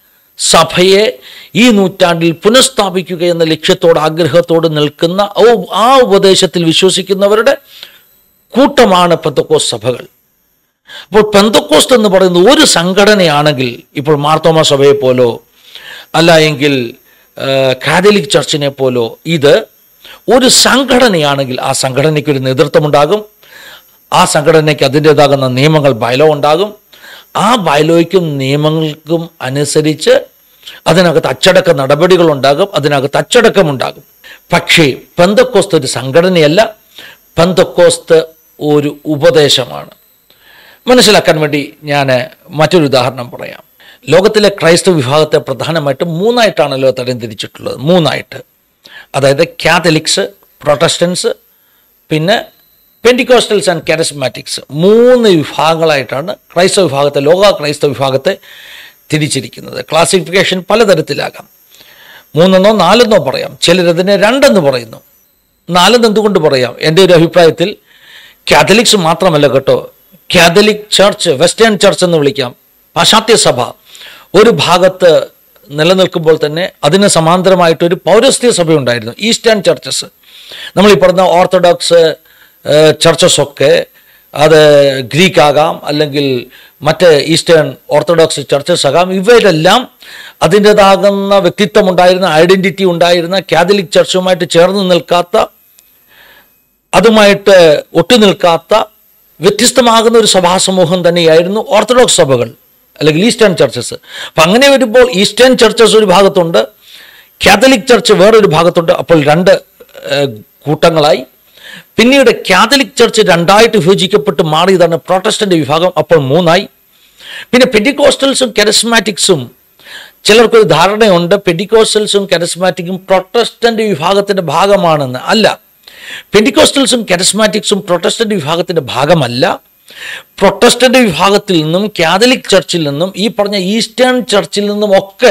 സഭയെ ഈ നൂറ്റാണ്ടിൽ പുനഃസ്ഥാപിക്കുക എന്ന ലക്ഷ്യത്തോട് ആഗ്രഹത്തോട് നിൽക്കുന്ന ഓ- ആ ഉപദേശത്തിൽ വിശ്വസിക്കുന്നവരുടെ കൂട്ടമാണ് പെന്തക്കോസ് സഭകൾ അപ്പോൾ പെന്തക്കോസ്റ്റ് എന്ന് പറയുന്നത് ഒരു സംഘടനയാണെങ്കിൽ ഇപ്പോൾ മാർത്തോമ സഭയെ പോലോ അല്ല എങ്കിൽ ആ, കാതലിക് ചർച്ചിനെ പോലോ ഇത് ഒരു സംഘടനയാണെങ്കിൽ ആ സംഘടനയ്ക്ക് ഒരു നേതൃത്വമുണ്ടാകും ആ സംഘടനയ്ക്ക് അതിൻ്റെതാകുന്ന നിയമങ്ങൾ ബയലോ ഉണ്ടാകും ആ ബയലോയ്ക്കും നിയമങ്ങൾക്കും അനുസരിച്ച് അതിനകത്ത് അച്ചടക്ക നടപടികളുണ്ടാകും അതിനകത്ത് അച്ചടക്കമുണ്ടാകും പക്ഷേ പെന്തക്കോസ്ത് ഒരു സംഘടനയല്ല പെന്തക്കോസ്ത് ഒരു ഉപദേശമാണ് മനസ്സിലാക്കാൻ വേണ്ടി ഞാൻ മറ്റൊരു ഉദാഹരണം പറയാം ലോകത്തിലെ ക്രൈസ്തവ വിഭാഗത്തെ പ്രധാനമായിട്ടും മൂന്നായിട്ടാണല്ലോ തരംതിരിച്ചിട്ടുള്ളത് മൂന്നായിട്ട് അതായത് കാത്തലിക്സ് പ്രൊട്ടസ്റ്റൻസ് പിന്നെ പെൻറ്റിക്കോസ്റ്റൽസ് ആൻഡ് കാരസ്മാറ്റിക്സ് മൂന്ന് വിഭാഗങ്ങളായിട്ടാണ് ക്രൈസ്തവ വിഭാഗത്തെ ലോക ക്രൈസ്തവ വിഭാഗത്തെ തിരിച്ചിരിക്കുന്നത് ക്ലാസിഫിക്കേഷൻ പലതരത്തിലാകാം മൂന്നെന്നോ നാലെന്നോ പറയാം ചിലരതിനെ രണ്ടെന്ന് പറയുന്നു നാലെന്ന് എന്തുകൊണ്ട് പറയാം എൻ്റെ ഒരു അഭിപ്രായത്തിൽ കാത്തലിക്സ് മാത്രമല്ല കേട്ടോ കാത്തലിക് ചർച്ച് വെസ്റ്റേൺ ചർച്ച് എന്ന് വിളിക്കാം പാശ്ചാത്യ സഭ ഒരു ഭാഗത്ത് നിലനിൽക്കുമ്പോൾ തന്നെ അതിന് സമാന്തരമായിട്ട് ഒരു പൗരസ്ത്യ സഭയുണ്ടായിരുന്നു ഈസ്റ്റേൺ ചർച്ചസ് നമ്മൾ ഈ പറഞ്ഞ ഓർത്തഡോക്സ് ചർച്ചസ് ഒക്കെ അത് ഗ്രീക്ക് ആകാം അല്ലെങ്കിൽ മറ്റ് ഈസ്റ്റേൺ ഓർത്തഡോക്സ് ചർച്ചസ് ആകാം ഇവയിലെല്ലാം അതിൻ്റെതാകുന്ന വ്യക്തിത്വം ഉണ്ടായിരുന്ന ഐഡന്റിറ്റി ഉണ്ടായിരുന്ന കാത്തലിക് ചർച്ചുമായിട്ട് ചേർന്ന് നിൽക്കാത്ത അതുമായിട്ട് ഒട്ടുനിൽക്കാത്ത വ്യത്യസ്തമാകുന്ന ഒരു സഭാസമൂഹം തന്നെയായിരുന്നു ഓർത്തഡോക്സ് സഭകൾ അല്ലെങ്കിൽ ഈസ്റ്റേൺ ചർച്ചസ് അപ്പം അങ്ങനെ വരുമ്പോൾ ഈസ്റ്റേൺ ചർച്ചസ് ഒരു ഭാഗത്തുണ്ട് കാത്തലിക് ചർച്ച് വേറൊരു ഭാഗത്തുണ്ട് അപ്പോൾ രണ്ട് ഏഹ്, കൂട്ടങ്ങളായി പിന്നീട് കാത്തലിക് ചർച്ച് രണ്ടായിട്ട് വിഭജിക്കപ്പെട്ട് മാറിയതാണ് പ്രൊട്ടസ്റ്റന്റ് വിഭാഗം അപ്പോൾ മൂന്നായി പിന്നെ പെൻഡിക്കോസ്റ്റൽസും കെരസ്മാറ്റിക്സും ചിലർക്കൊരു ധാരണയുണ്ട് പെൻഡിക്കോസ്റ്റൽസും കെരസ്മാറ്റിക്കും പ്രൊട്ടസ്റ്റന്റ് വിഭാഗത്തിന്റെ ഭാഗമാണെന്ന് അല്ല പെൻഡിക്കോസ്റ്റൽസും കെരസ്മാറ്റിക്സും പ്രൊട്ടസ്റ്റന്റ് വിഭാഗത്തിന്റെ ഭാഗമല്ല പ്രൊട്ടസ്റ്റന്റ് വിഭാഗത്തിൽ നിന്നും കാതലിക് ചർച്ചിൽ നിന്നും ഈ പറഞ്ഞ ഈസ്റ്റേൺ ചർച്ചിൽ നിന്നും ഒക്കെ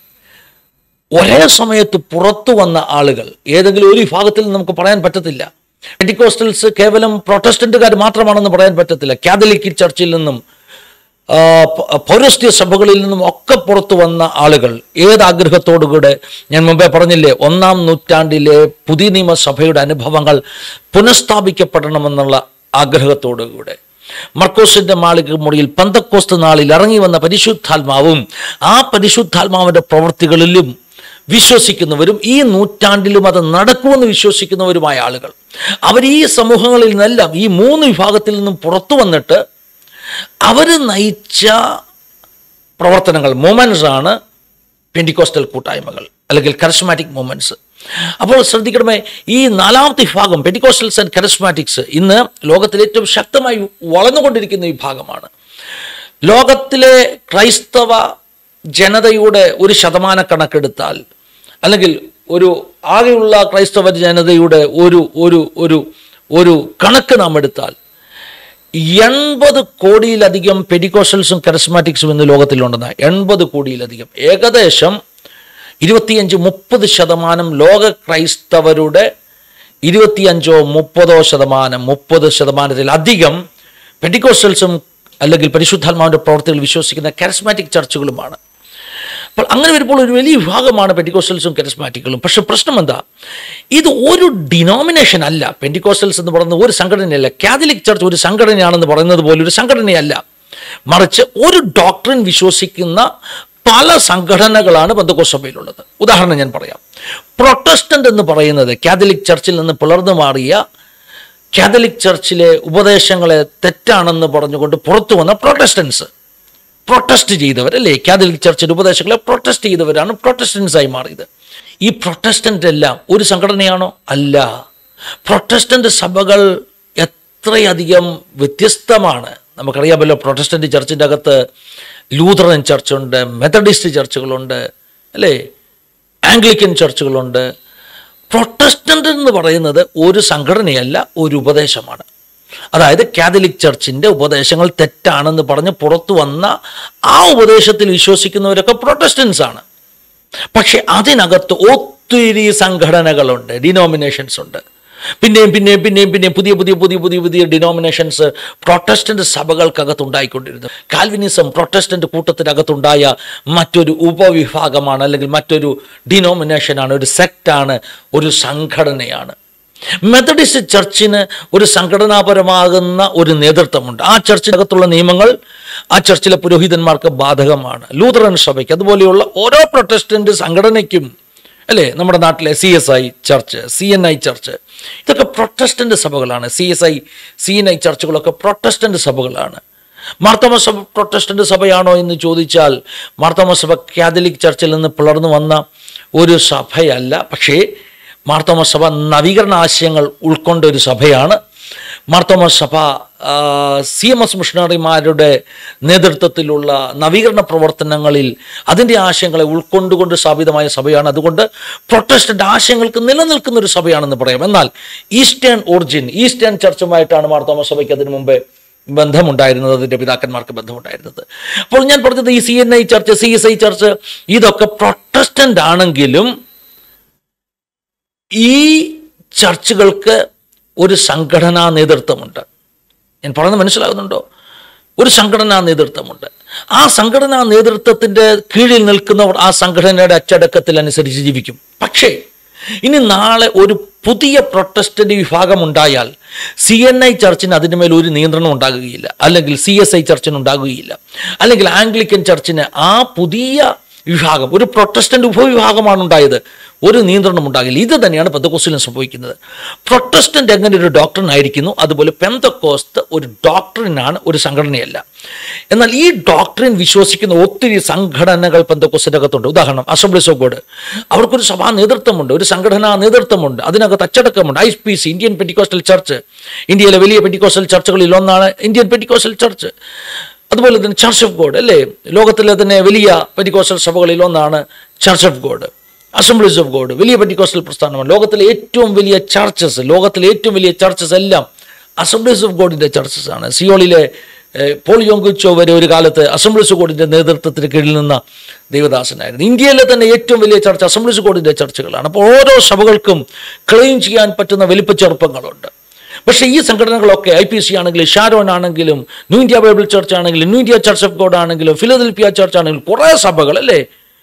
ഒരേ സമയത്ത് പുറത്തു വന്ന ആളുകൾ ഏതെങ്കിലും ഒരു വിഭാഗത്തിൽ നിന്ന് നമുക്ക് പറയാൻ പറ്റത്തില്ല പെൻഡിക്കോസ്റ്റൽസ് കേവലം പ്രൊട്ടസ്റ്റന്റുകാർ മാത്രമാണെന്ന് പറയാൻ പറ്റത്തില്ല കാതലിക് ചർച്ചിൽ നിന്നും ആ, പ- പൗരസ്ത്യ സഭകളിൽ നിന്നും ഒക്കെ പുറത്തു വന്ന ആളുകൾ ഏത് ആഗ്രഹത്തോടുകൂടെ ഞാൻ മുമ്പേ പറഞ്ഞില്ലേ ഒന്നാം നൂറ്റാണ്ടിലെ പുതിയ നിയമസഭയുടെ അനുഭവങ്ങൾ പുനഃസ്ഥാപിക്കപ്പെടണമെന്നുള്ള ആഗ്രഹത്തോടുകൂടെ മർക്കോസിന്റെ മാളിക മുറിയിൽ പന്തക്കോസ്ത് നാളിൽ ഇറങ്ങി വന്ന പരിശുദ്ധാത്മാവും ആ പരിശുദ്ധാത്മാവിന്റെ പ്രവൃത്തികളിലും വിശ്വസിക്കുന്നവരും ഈ നൂറ്റാണ്ടിലും അത് നടക്കുമെന്ന് വിശ്വസിക്കുന്നവരുമായ ആളുകൾ അവർ ഈ സമൂഹങ്ങളിൽ നിന്നെല്ലാം ഈ മൂന്ന് വിഭാഗത്തിൽ നിന്നും പുറത്തു വന്നിട്ട് അവർ നയിച്ച പ്രവർത്തനങ്ങൾ മൂമെൻറ്റ്സ് ആണ് പെൻഡിക്കോസ്റ്റൽ കൂട്ടായ്മകൾ അല്ലെങ്കിൽ കരസ്മാറ്റിക് മൂമെൻറ്റ്സ് അപ്പോൾ ശ്രദ്ധിക്കണമേ ഈ നാലാമത്തെ വിഭാഗം പെൻഡിക്കോസ്റ്റൽസ് ആൻഡ് കരസ്മാറ്റിക്സ് ഇന്ന് ലോകത്തിൽ ഏറ്റവും ശക്തമായി വളർന്നുകൊണ്ടിരിക്കുന്ന വിഭാഗമാണ് ലോകത്തിലെ ക്രൈസ്തവ ജനതയുടെ ഒരു ശതമാന കണക്കെടുത്താൽ അല്ലെങ്കിൽ ഒരു ആകെയുള്ള ക്രൈസ്തവ ജനതയുടെ ഒരു ഒരു ഒരു ഒരു കണക്ക് നാം എടുത്താൽ എൺപത് കോടിയിലധികം പെഡിക്കോഷൽസും കരസ്മാറ്റിക്സും ഇന്ന് ലോകത്തിലുണ്ടെന്ന് എൺപത് കോടിയിലധികം ഏകദേശം ഇരുപത്തിയഞ്ച് മുപ്പത് ശതമാനം ലോക ക്രൈസ്തവരുടെ ഇരുപത്തിയഞ്ചോ മുപ്പതോ ശതമാനം മുപ്പത് ശതമാനത്തിലധികം പെഡിക്കോസ്റ്റൽസും അല്ലെങ്കിൽ പരിശുദ്ധാത്മാവിൻ്റെ പ്രവർത്തികൾ വിശ്വസിക്കുന്ന കരസ്മാറ്റിക് ചർച്ചുകളുമാണ് അപ്പോൾ അങ്ങനെ വരുമ്പോൾ ഒരു വലിയ വിഭാഗമാണ് പെൻറ്റിക്കോസ്റ്റൽസും കരസ്മാറ്റിക്കുകളും പക്ഷെ പ്രശ്നം എന്താ ഇത് ഒരു ഡിനോമിനേഷൻ അല്ല പെൻറ്റിക്കോസ്റ്റൽസ് എന്ന് പറയുന്നത് ഒരു സംഘടനയല്ല കാത്തലിക് ചർച്ച് ഒരു സംഘടനയാണെന്ന് പറയുന്നത് പോലെ ഒരു സംഘടനയല്ല മറിച്ച് ഒരു ഡോക്ടറിൻ വിശ്വസിക്കുന്ന പല സംഘടനകളാണ് ബന്ധുക്കോസഭയിലുള്ളത് ഉദാഹരണം ഞാൻ പറയാം പ്രൊട്ടസ്റ്റന്റ് എന്ന് പറയുന്നത് കാത്തലിക് ചർച്ചിൽ നിന്ന് പിളർന്നു മാറിയ കാത്തലിക് ചർച്ചിലെ ഉപദേശങ്ങളെ തെറ്റാണെന്ന് പറഞ്ഞുകൊണ്ട് പുറത്തു വന്ന പ്രൊട്ടസ്റ്റൻസ് പ്രൊട്ടസ്റ്റ് ചെയ്തവർ അല്ലേ കാതലിക് ചർച്ചിന്റെ ഉപദേശങ്ങളെ പ്രൊട്ടസ്റ്റ് ചെയ്തവരാണ് പ്രൊട്ടസ്റ്റൻസ് ആയി മാറിയത് ഈ പ്രൊട്ടസ്റ്റന്റ് എല്ലാം ഒരു സംഘടനയാണോ അല്ല പ്രൊട്ടസ്റ്റന്റ് സഭകൾ എത്രയധികം വ്യത്യസ്തമാണ് നമുക്കറിയാമല്ലോ പ്രൊട്ടസ്റ്റന്റ് ചർച്ചിൻ്റെ അകത്ത് ലൂതറൻ ചർച്ചുണ്ട് മെത്തഡിസ്റ്റ് ചർച്ചുകളുണ്ട് അല്ലേ ആംഗ്ലിക്കൻ ചർച്ചുകളുണ്ട് പ്രൊട്ടസ്റ്റന്റ് എന്ന് പറയുന്നത് ഒരു സംഘടനയല്ല ഒരു ഉപദേശമാണ് അതായത് കാത്തലിക് ചർച്ചിന്റെ ഉപദേശങ്ങൾ തെറ്റാണെന്ന് പറഞ്ഞ് പുറത്തു വന്ന ആ ഉപദേശത്തിൽ വിശ്വസിക്കുന്നവരൊക്കെ പ്രൊട്ടസ്റ്റൻസ് ആണ് പക്ഷെ അതിനകത്ത് ഒത്തിരി സംഘടനകളുണ്ട് ഡിനോമിനേഷൻസ് ഉണ്ട് പിന്നെയും പിന്നെയും പിന്നെയും പിന്നെയും പുതിയ പുതിയ പുതിയ പുതിയ പുതിയ ഡിനോമിനേഷൻസ് പ്രൊട്ടസ്റ്റന്റ് സഭകൾക്കകത്ത് ഉണ്ടായിക്കൊണ്ടിരുന്നു കാൽവിനിസം പ്രൊട്ടസ്റ്റന്റ് കൂട്ടത്തിനകത്തുണ്ടായ മറ്റൊരു ഉപവിഭാഗമാണ് അല്ലെങ്കിൽ മറ്റൊരു ഡിനോമിനേഷനാണ് ഒരു സെക്റ്റാണ് ഒരു സംഘടനയാണ് മെത്തഡിസ്റ്റ് ചർച്ചിന് ഒരു സംഘടനാപരമാകുന്ന ഒരു നേതൃത്വമുണ്ട് ആ ചർച്ചിനകത്തുള്ള നിയമങ്ങൾ ആ ചർച്ചിലെ പുരോഹിതന്മാർക്ക് ബാധകമാണ് ലൂതറൻ സഭയ്ക്ക് അതുപോലെയുള്ള ഓരോ പ്രൊട്ടസ്റ്റന്റ് സംഘടനയ്ക്കും അല്ലേ നമ്മുടെ നാട്ടിലെ C S I church C N I church ഇതൊക്കെ പ്രൊട്ടസ്റ്റന്റ് സഭകളാണ് C S I C N I ചർച്ചുകളൊക്കെ പ്രൊട്ടസ്റ്റന്റ് സഭകളാണ് മാർത്തോമ സഭ പ്രൊട്ടസ്റ്റന്റ് സഭയാണോ എന്ന് ചോദിച്ചാൽ മാർത്തോമ സഭ കാതലിക് ചർച്ചിൽ നിന്ന് പിളർന്നു വന്ന ഒരു സഭയല്ല പക്ഷേ മാർത്തോമ സഭ നവീകരണ ആശയങ്ങൾ ഉൾക്കൊണ്ട ഒരു സഭയാണ് മാർത്തോമ സഭ സി എം എസ് മിഷണറിമാരുടെ നേതൃത്വത്തിലുള്ള നവീകരണ പ്രവർത്തനങ്ങളിൽ അതിൻ്റെ ആശയങ്ങളെ ഉൾക്കൊണ്ടുകൊണ്ട് സ്ഥാപിതമായ സഭയാണ് അതുകൊണ്ട് പ്രൊട്ടസ്റ്റന്റ് ആശയങ്ങൾക്ക് നിലനിൽക്കുന്ന ഒരു സഭയാണെന്ന് പറയാം എന്നാൽ ഈസ്റ്റേൺ ഒറിജിൻ ഈസ്റ്റേൺ ചർച്ചുമായിട്ടാണ് മാർത്തോമ സഭയ്ക്ക് അതിനു മുമ്പേ ബന്ധമുണ്ടായിരുന്നത് അതിൻ്റെ പിതാക്കന്മാർക്ക് ബന്ധമുണ്ടായിരുന്നത് അപ്പോൾ ഞാൻ പറഞ്ഞത് ഈ C N I church C S I church ഇതൊക്കെ പ്രൊട്ടസ്റ്റന്റ് ആണെങ്കിലും ഈ ചർച്ചുകൾക്ക് ഒരു സംഘടനാ നേതൃത്വമുണ്ട് ഞാൻ പറയുന്നത് മനസ്സിലാകുന്നുണ്ടോ ഒരു സംഘടനാ നേതൃത്വമുണ്ട് ആ സംഘടനാ നേതൃത്വത്തിൻ്റെ കീഴിൽ നിൽക്കുന്നവർ ആ സംഘടനയുടെ അച്ചടക്കത്തിൽ അനുസരിച്ച് ജീവിക്കും പക്ഷേ ഇനി നാളെ ഒരു പുതിയ പ്രൊട്ടസ്റ്റന്റ് വിഭാഗം ഉണ്ടായാൽ സി എൻ ഐ ചർച്ചിന് അതിന് മേൽ ഒരു നിയന്ത്രണം ഉണ്ടാകുകയില്ല അല്ലെങ്കിൽ സി എസ് ഐ ചർച്ചിന് ഉണ്ടാകുകയില്ല അല്ലെങ്കിൽ ആംഗ്ലിക്കൻ ചർച്ചിന് ആ പുതിയ വിഭാഗം ഒരു പ്രൊട്ടസ്റ്റന്റ് ഉപവിഭാഗമാണ് ഉണ്ടായത് ഒരു നിയന്ത്രണം ഉണ്ടാകില്ല ഇത് തന്നെയാണ് പെന്തക്കോസ്റ്റിലും സംഭവിക്കുന്നത് പ്രൊട്ടസ്റ്റന്റ് എങ്ങനെ ഒരു ഡോക്ടറിനായിരിക്കുന്നു അതുപോലെ പെന്തക്കോസ്ത് ഒരു ഡോക്ടറിനാണ് ഒരു സംഘടനയല്ല എന്നാൽ ഈ ഡോക്ടറിൻ വിശ്വസിക്കുന്ന ഒത്തിരി സംഘടനകൾ പെന്തക്കോസ്റ്റിൻ്റെ അകത്തുണ്ട് ഉദാഹരണം അസംബ്ലീസ് ഓഫ് ഗോഡ് അവർക്കൊരു സഭാ നേതൃത്വമുണ്ട് ഒരു സംഘടനാ നേതൃത്വമുണ്ട് അതിനകത്ത് അച്ചടക്കമുണ്ട് I P C Indian Pentecostal church ഇന്ത്യയിലെ വലിയ പെറ്റിക്കോസ്റ്റൽ ചർച്ചുകളിൽ ഒന്നാണ് ഇന്ത്യൻ പെറ്റിക്കോസ്റ്റൽ ചർച്ച് അതുപോലെ തന്നെ ചർച്ച് ഓഫ് ഗോഡ് അല്ലേ ലോകത്തിലെ തന്നെ വലിയ പെറ്റിക്കോസ്റ്റൽ സഭകളിൽ ഒന്നാണ് church of God assemblies of God വലിയ പെറ്റിക്കോസ്റ്റൽ പ്രസ്ഥാനമാണ് ലോകത്തിലെ ഏറ്റവും വലിയ ചർച്ചസ് ലോകത്തിലെ ഏറ്റവും വലിയ ചർച്ചസ് എല്ലാം അസംബ്ലീസ് ഓഫ് ഗോഡിൻ്റെ ചർച്ചസ് ആണ് സിയോളിലെ പോൾ യോങ്കുച്ചോ വരെ ഒരു കാലത്ത് അസംബ്ലീസ് ഓഫ് ഗോഡിൻ്റെ നേതൃത്വത്തിന് കീഴിൽ നിന്ന ദേവദാസനായിരുന്നു ഇന്ത്യയിലെ തന്നെ ഏറ്റവും വലിയ ചർച്ച അസംബ്ലീസ് ഓഫ് ഗോഡിൻ്റെ ചർച്ചകളാണ് അപ്പോൾ ഓരോ സഭകൾക്കും ക്ലെയിം ചെയ്യാൻ പറ്റുന്ന വലിപ്പച്ചെറുപ്പങ്ങളുണ്ട് പക്ഷേ ഈ സംഘടനകളൊക്കെ ഐ പി സി ആണെങ്കിലും ഷാരോൺ ആണെങ്കിലും ന്യൂ ഇന്ത്യ ബൈബിൾ ചർച്ച് ആണെങ്കിലും New India church of God ആണെങ്കിലും ഫിലദൽഫിയ ചർച്ച് ആണെങ്കിലും കുറേ സഭകൾ അല്ലേ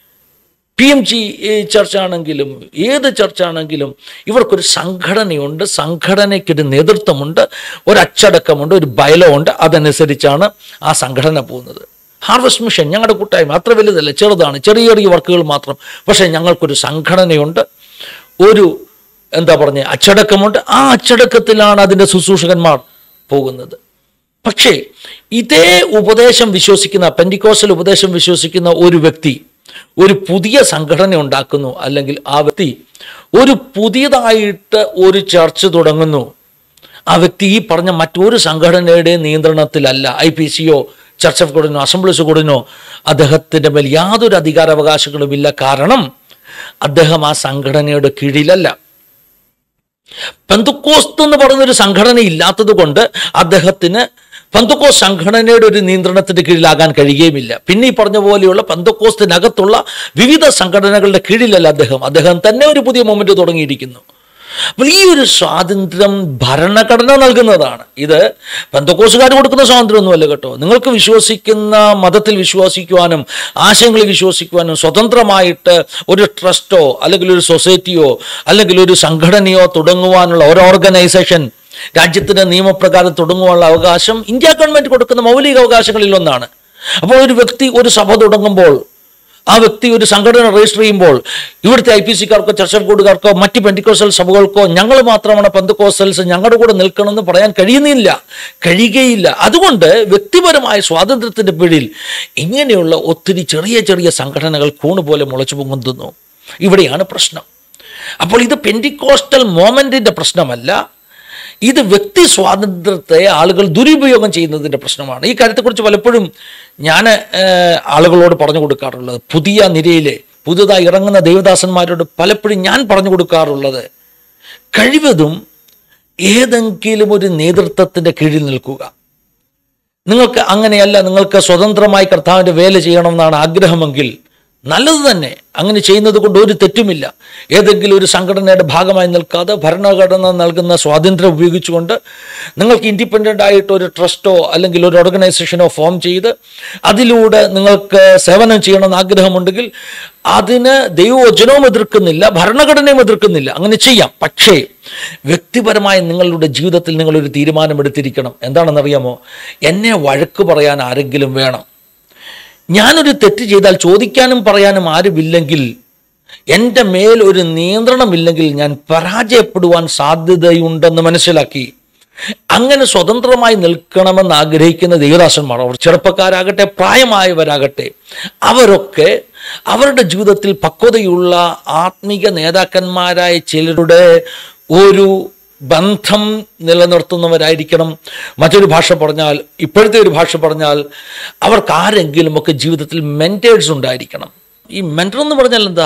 പി എം ജി ചർച്ച് ആണെങ്കിലും ഏത് ചർച്ച് ആണെങ്കിലും ഇവർക്കൊരു സംഘടനയുണ്ട് സംഘടനയ്ക്കൊരു നേതൃത്വമുണ്ട് ഒരു അച്ചടക്കമുണ്ട് ഒരു ബയലോ ഉണ്ട് അതനുസരിച്ചാണ് ആ സംഘടന പോകുന്നത് ഹാർവസ്റ്റ് മിഷൻ ഞങ്ങളുടെ കൂട്ടായ്മ അത്ര വലുതല്ല ചെറുതാണ് ചെറിയ ചെറിയ വർക്കുകൾ മാത്രം പക്ഷേ ഞങ്ങൾക്കൊരു സംഘടനയുണ്ട് ഒരു എന്താ പറഞ്ഞ അച്ചടക്കമുണ്ട് ആ അച്ചടക്കത്തിലാണ് അതിൻ്റെ ശുശ്രൂഷകന്മാർ പോകുന്നത് പക്ഷേ ഇതേ ഉപദേശം വിശ്വസിക്കുന്ന പെൻഡിക്കോസൽ ഉപദേശം വിശ്വസിക്കുന്ന ഒരു വ്യക്തി ഒരു പുതിയ സംഘടന ഉണ്ടാക്കുന്നു അല്ലെങ്കിൽ ആ വ്യക്തി ഒരു പുതിയതായിട്ട് ഒരു ചർച്ച് തുടങ്ങുന്നു ആ വ്യക്തി ഈ പറഞ്ഞ മറ്റൊരു സംഘടനയുടെ നിയന്ത്രണത്തിലല്ല ഐ പി സിയോ ചർച്ച് ഓഫ് ഗോഡിനോ അസംബ്ലീസ് ഗോഡിനോ അദ്ദേഹത്തിൻ്റെ മേൽ യാതൊരു അധികാരാവകാശങ്ങളുമില്ല കാരണം അദ്ദേഹം ആ സംഘടനയുടെ കീഴിലല്ല പെന്തുക്കോസ്ത് എന്ന് പറയുന്ന ഒരു സംഘടന ഇല്ലാത്തത് കൊണ്ട് അദ്ദേഹത്തിന് പന്തക്കോസ് സംഘടനയുടെ ഒരു നിയന്ത്രണത്തിന്റെ കീഴിലാകാൻ കഴിയുകയുമില്ല പിന്നെ ഈ പറഞ്ഞ പോലെയുള്ള പന്തക്കോസ്തിനകത്തുള്ള വിവിധ സംഘടനകളുടെ കീഴിലല്ല അദ്ദേഹം അദ്ദേഹം തന്നെ ഒരു പുതിയ മൊമെന്റ് തുടങ്ങിയിരിക്കുന്നു അപ്പോൾ ഈ ഒരു സ്വാതന്ത്ര്യം ഭരണഘടന നൽകുന്നതാണ് ഇത് പന്തക്കോസുകാർ കൊടുക്കുന്ന സ്വാതന്ത്ര്യമൊന്നുമല്ല കേട്ടോ നിങ്ങൾക്ക് വിശ്വസിക്കുന്ന മതത്തിൽ വിശ്വസിക്കുവാനും ആശയങ്ങളിൽ വിശ്വസിക്കുവാനും സ്വതന്ത്രമായിട്ട് ഒരു ട്രസ്റ്റോ അല്ലെങ്കിൽ ഒരു സൊസൈറ്റിയോ അല്ലെങ്കിൽ ഒരു സംഘടനയോ തുടങ്ങുവാനുള്ള ഒരു ഓർഗനൈസേഷൻ രാജ്യത്തിന്റെ നിയമപ്രകാരം തുടങ്ങുവാനുള്ള അവകാശം ഇന്ത്യ ഗവൺമെന്റ് കൊടുക്കുന്ന മൗലിക അവകാശങ്ങളിൽ ഒന്നാണ് അപ്പോൾ ഒരു വ്യക്തി ഒരു സഭ തുടങ്ങുമ്പോൾ ആ വ്യക്തി ഒരു സംഘടന രജിസ്റ്റർ ചെയ്യുമ്പോൾ ഇവിടുത്തെ ഐ പി സിക്കാർക്കോ ചർച്ച ബോർഡുകാർക്കോ മറ്റ് പെൻറ്റിക്കോസൽ സഭകൾക്കോ ഞങ്ങൾ മാത്രമാണ് പെന്തക്കോസൽസ് ഞങ്ങളുടെ കൂടെ നിൽക്കണമെന്ന് പറയാൻ കഴിയുന്നില്ല കഴിയുകയില്ല അതുകൊണ്ട് വ്യക്തിപരമായ സ്വാതന്ത്ര്യത്തിന്റെ പേരിൽ ഇങ്ങനെയുള്ള ഒത്തിരി ചെറിയ ചെറിയ സംഘടനകൾ കൂണുപോലെ മുളച്ചു പൊങ്ങുന്നു ഇവിടെയാണ് പ്രശ്നം അപ്പോൾ ഇത് പെൻറ്റിക്കോസ്റ്റൽ മോമെന്റിന്റെ പ്രശ്നമല്ല ഇത് വ്യക്തി സ്വാതന്ത്ര്യത്തെ ആളുകൾ ദുരുപയോഗം ചെയ്യുന്നതിൻ്റെ പ്രശ്നമാണ് ഈ കാര്യത്തെക്കുറിച്ച് പലപ്പോഴും ഞാൻ ഏഹ്, ആളുകളോട് പറഞ്ഞു കൊടുക്കാറുള്ളത് പുതിയ നിരയിലെ പുതുതായി ഇറങ്ങുന്ന ദേവദാസന്മാരോട് പലപ്പോഴും ഞാൻ പറഞ്ഞു കൊടുക്കാറുള്ളത് കഴിവതും ഏതെങ്കിലും ഒരു നേതൃത്വത്തിൻ്റെ കീഴിൽ നിൽക്കുക നിങ്ങൾക്ക് അങ്ങനെയല്ല നിങ്ങൾക്ക് സ്വതന്ത്രമായി കർത്താവിൻ്റെ വേല ചെയ്യണമെന്നാണ് ആഗ്രഹമെങ്കിൽ നല്ലത് തന്നെ അങ്ങനെ ചെയ്യുന്നത് കൊണ്ട് ഒരു തെറ്റുമില്ല ഏതെങ്കിലും ഒരു സംഘടനയുടെ ഭാഗമായി നിൽക്കാതെ ഭരണഘടന നൽകുന്ന സ്വാതന്ത്ര്യം ഉപയോഗിച്ചുകൊണ്ട് നിങ്ങൾക്ക് ഇൻഡിപെൻഡൻ്റ് ആയിട്ട് ഒരു ട്രസ്റ്റോ അല്ലെങ്കിൽ ഒരു ഓർഗനൈസേഷനോ ഫോം ചെയ്ത് അതിലൂടെ നിങ്ങൾക്ക് സേവനം ചെയ്യണമെന്ന് ആഗ്രഹമുണ്ടെങ്കിൽ അതിന് ദൈവവചനവും എതിർക്കുന്നില്ല ഭരണഘടനയും എതിർക്കുന്നില്ല അങ്ങനെ ചെയ്യാം പക്ഷേ വ്യക്തിപരമായ നിങ്ങളുടെ ജീവിതത്തിൽ നിങ്ങളൊരു തീരുമാനമെടുത്തിരിക്കണം എന്താണെന്നറിയാമോ എന്നെ വഴക്ക് പറയാൻ ആരെങ്കിലും വേണം ഞാനൊരു തെറ്റ് ചെയ്താൽ ചോദിക്കാനും പറയാനും ആരുമില്ലെങ്കിൽ എൻ്റെ മേൽ ഒരു നിയന്ത്രണമില്ലെങ്കിൽ ഞാൻ പരാജയപ്പെടുവാൻ സാധ്യതയുണ്ടെന്ന് മനസ്സിലാക്കി അങ്ങനെ സ്വതന്ത്രമായി നിൽക്കണമെന്ന് ആഗ്രഹിക്കുന്ന ദേവദാസന്മാർ അവർ ചെറുപ്പക്കാരാകട്ടെ പ്രായമായവരാകട്ടെ അവരൊക്കെ അവരുടെ ജീവിതത്തിൽ പക്വതയുള്ള ആത്മീക നേതാക്കന്മാരായ ചിലരുടെ ഒരു ബന്ധം നിലനിർത്തുന്നവരായിരിക്കണം മറ്റൊരു ഭാഷ പറഞ്ഞാൽ ഇപ്പോഴത്തെ ഒരു ഭാഷ പറഞ്ഞാൽ അവർക്ക് ആരെങ്കിലും ഒക്കെ ജീവിതത്തിൽ മെൻറ്റേഴ്സ് ഉണ്ടായിരിക്കണം ഈ മെൻറ്റർ എന്ന് പറഞ്ഞാൽ എന്താ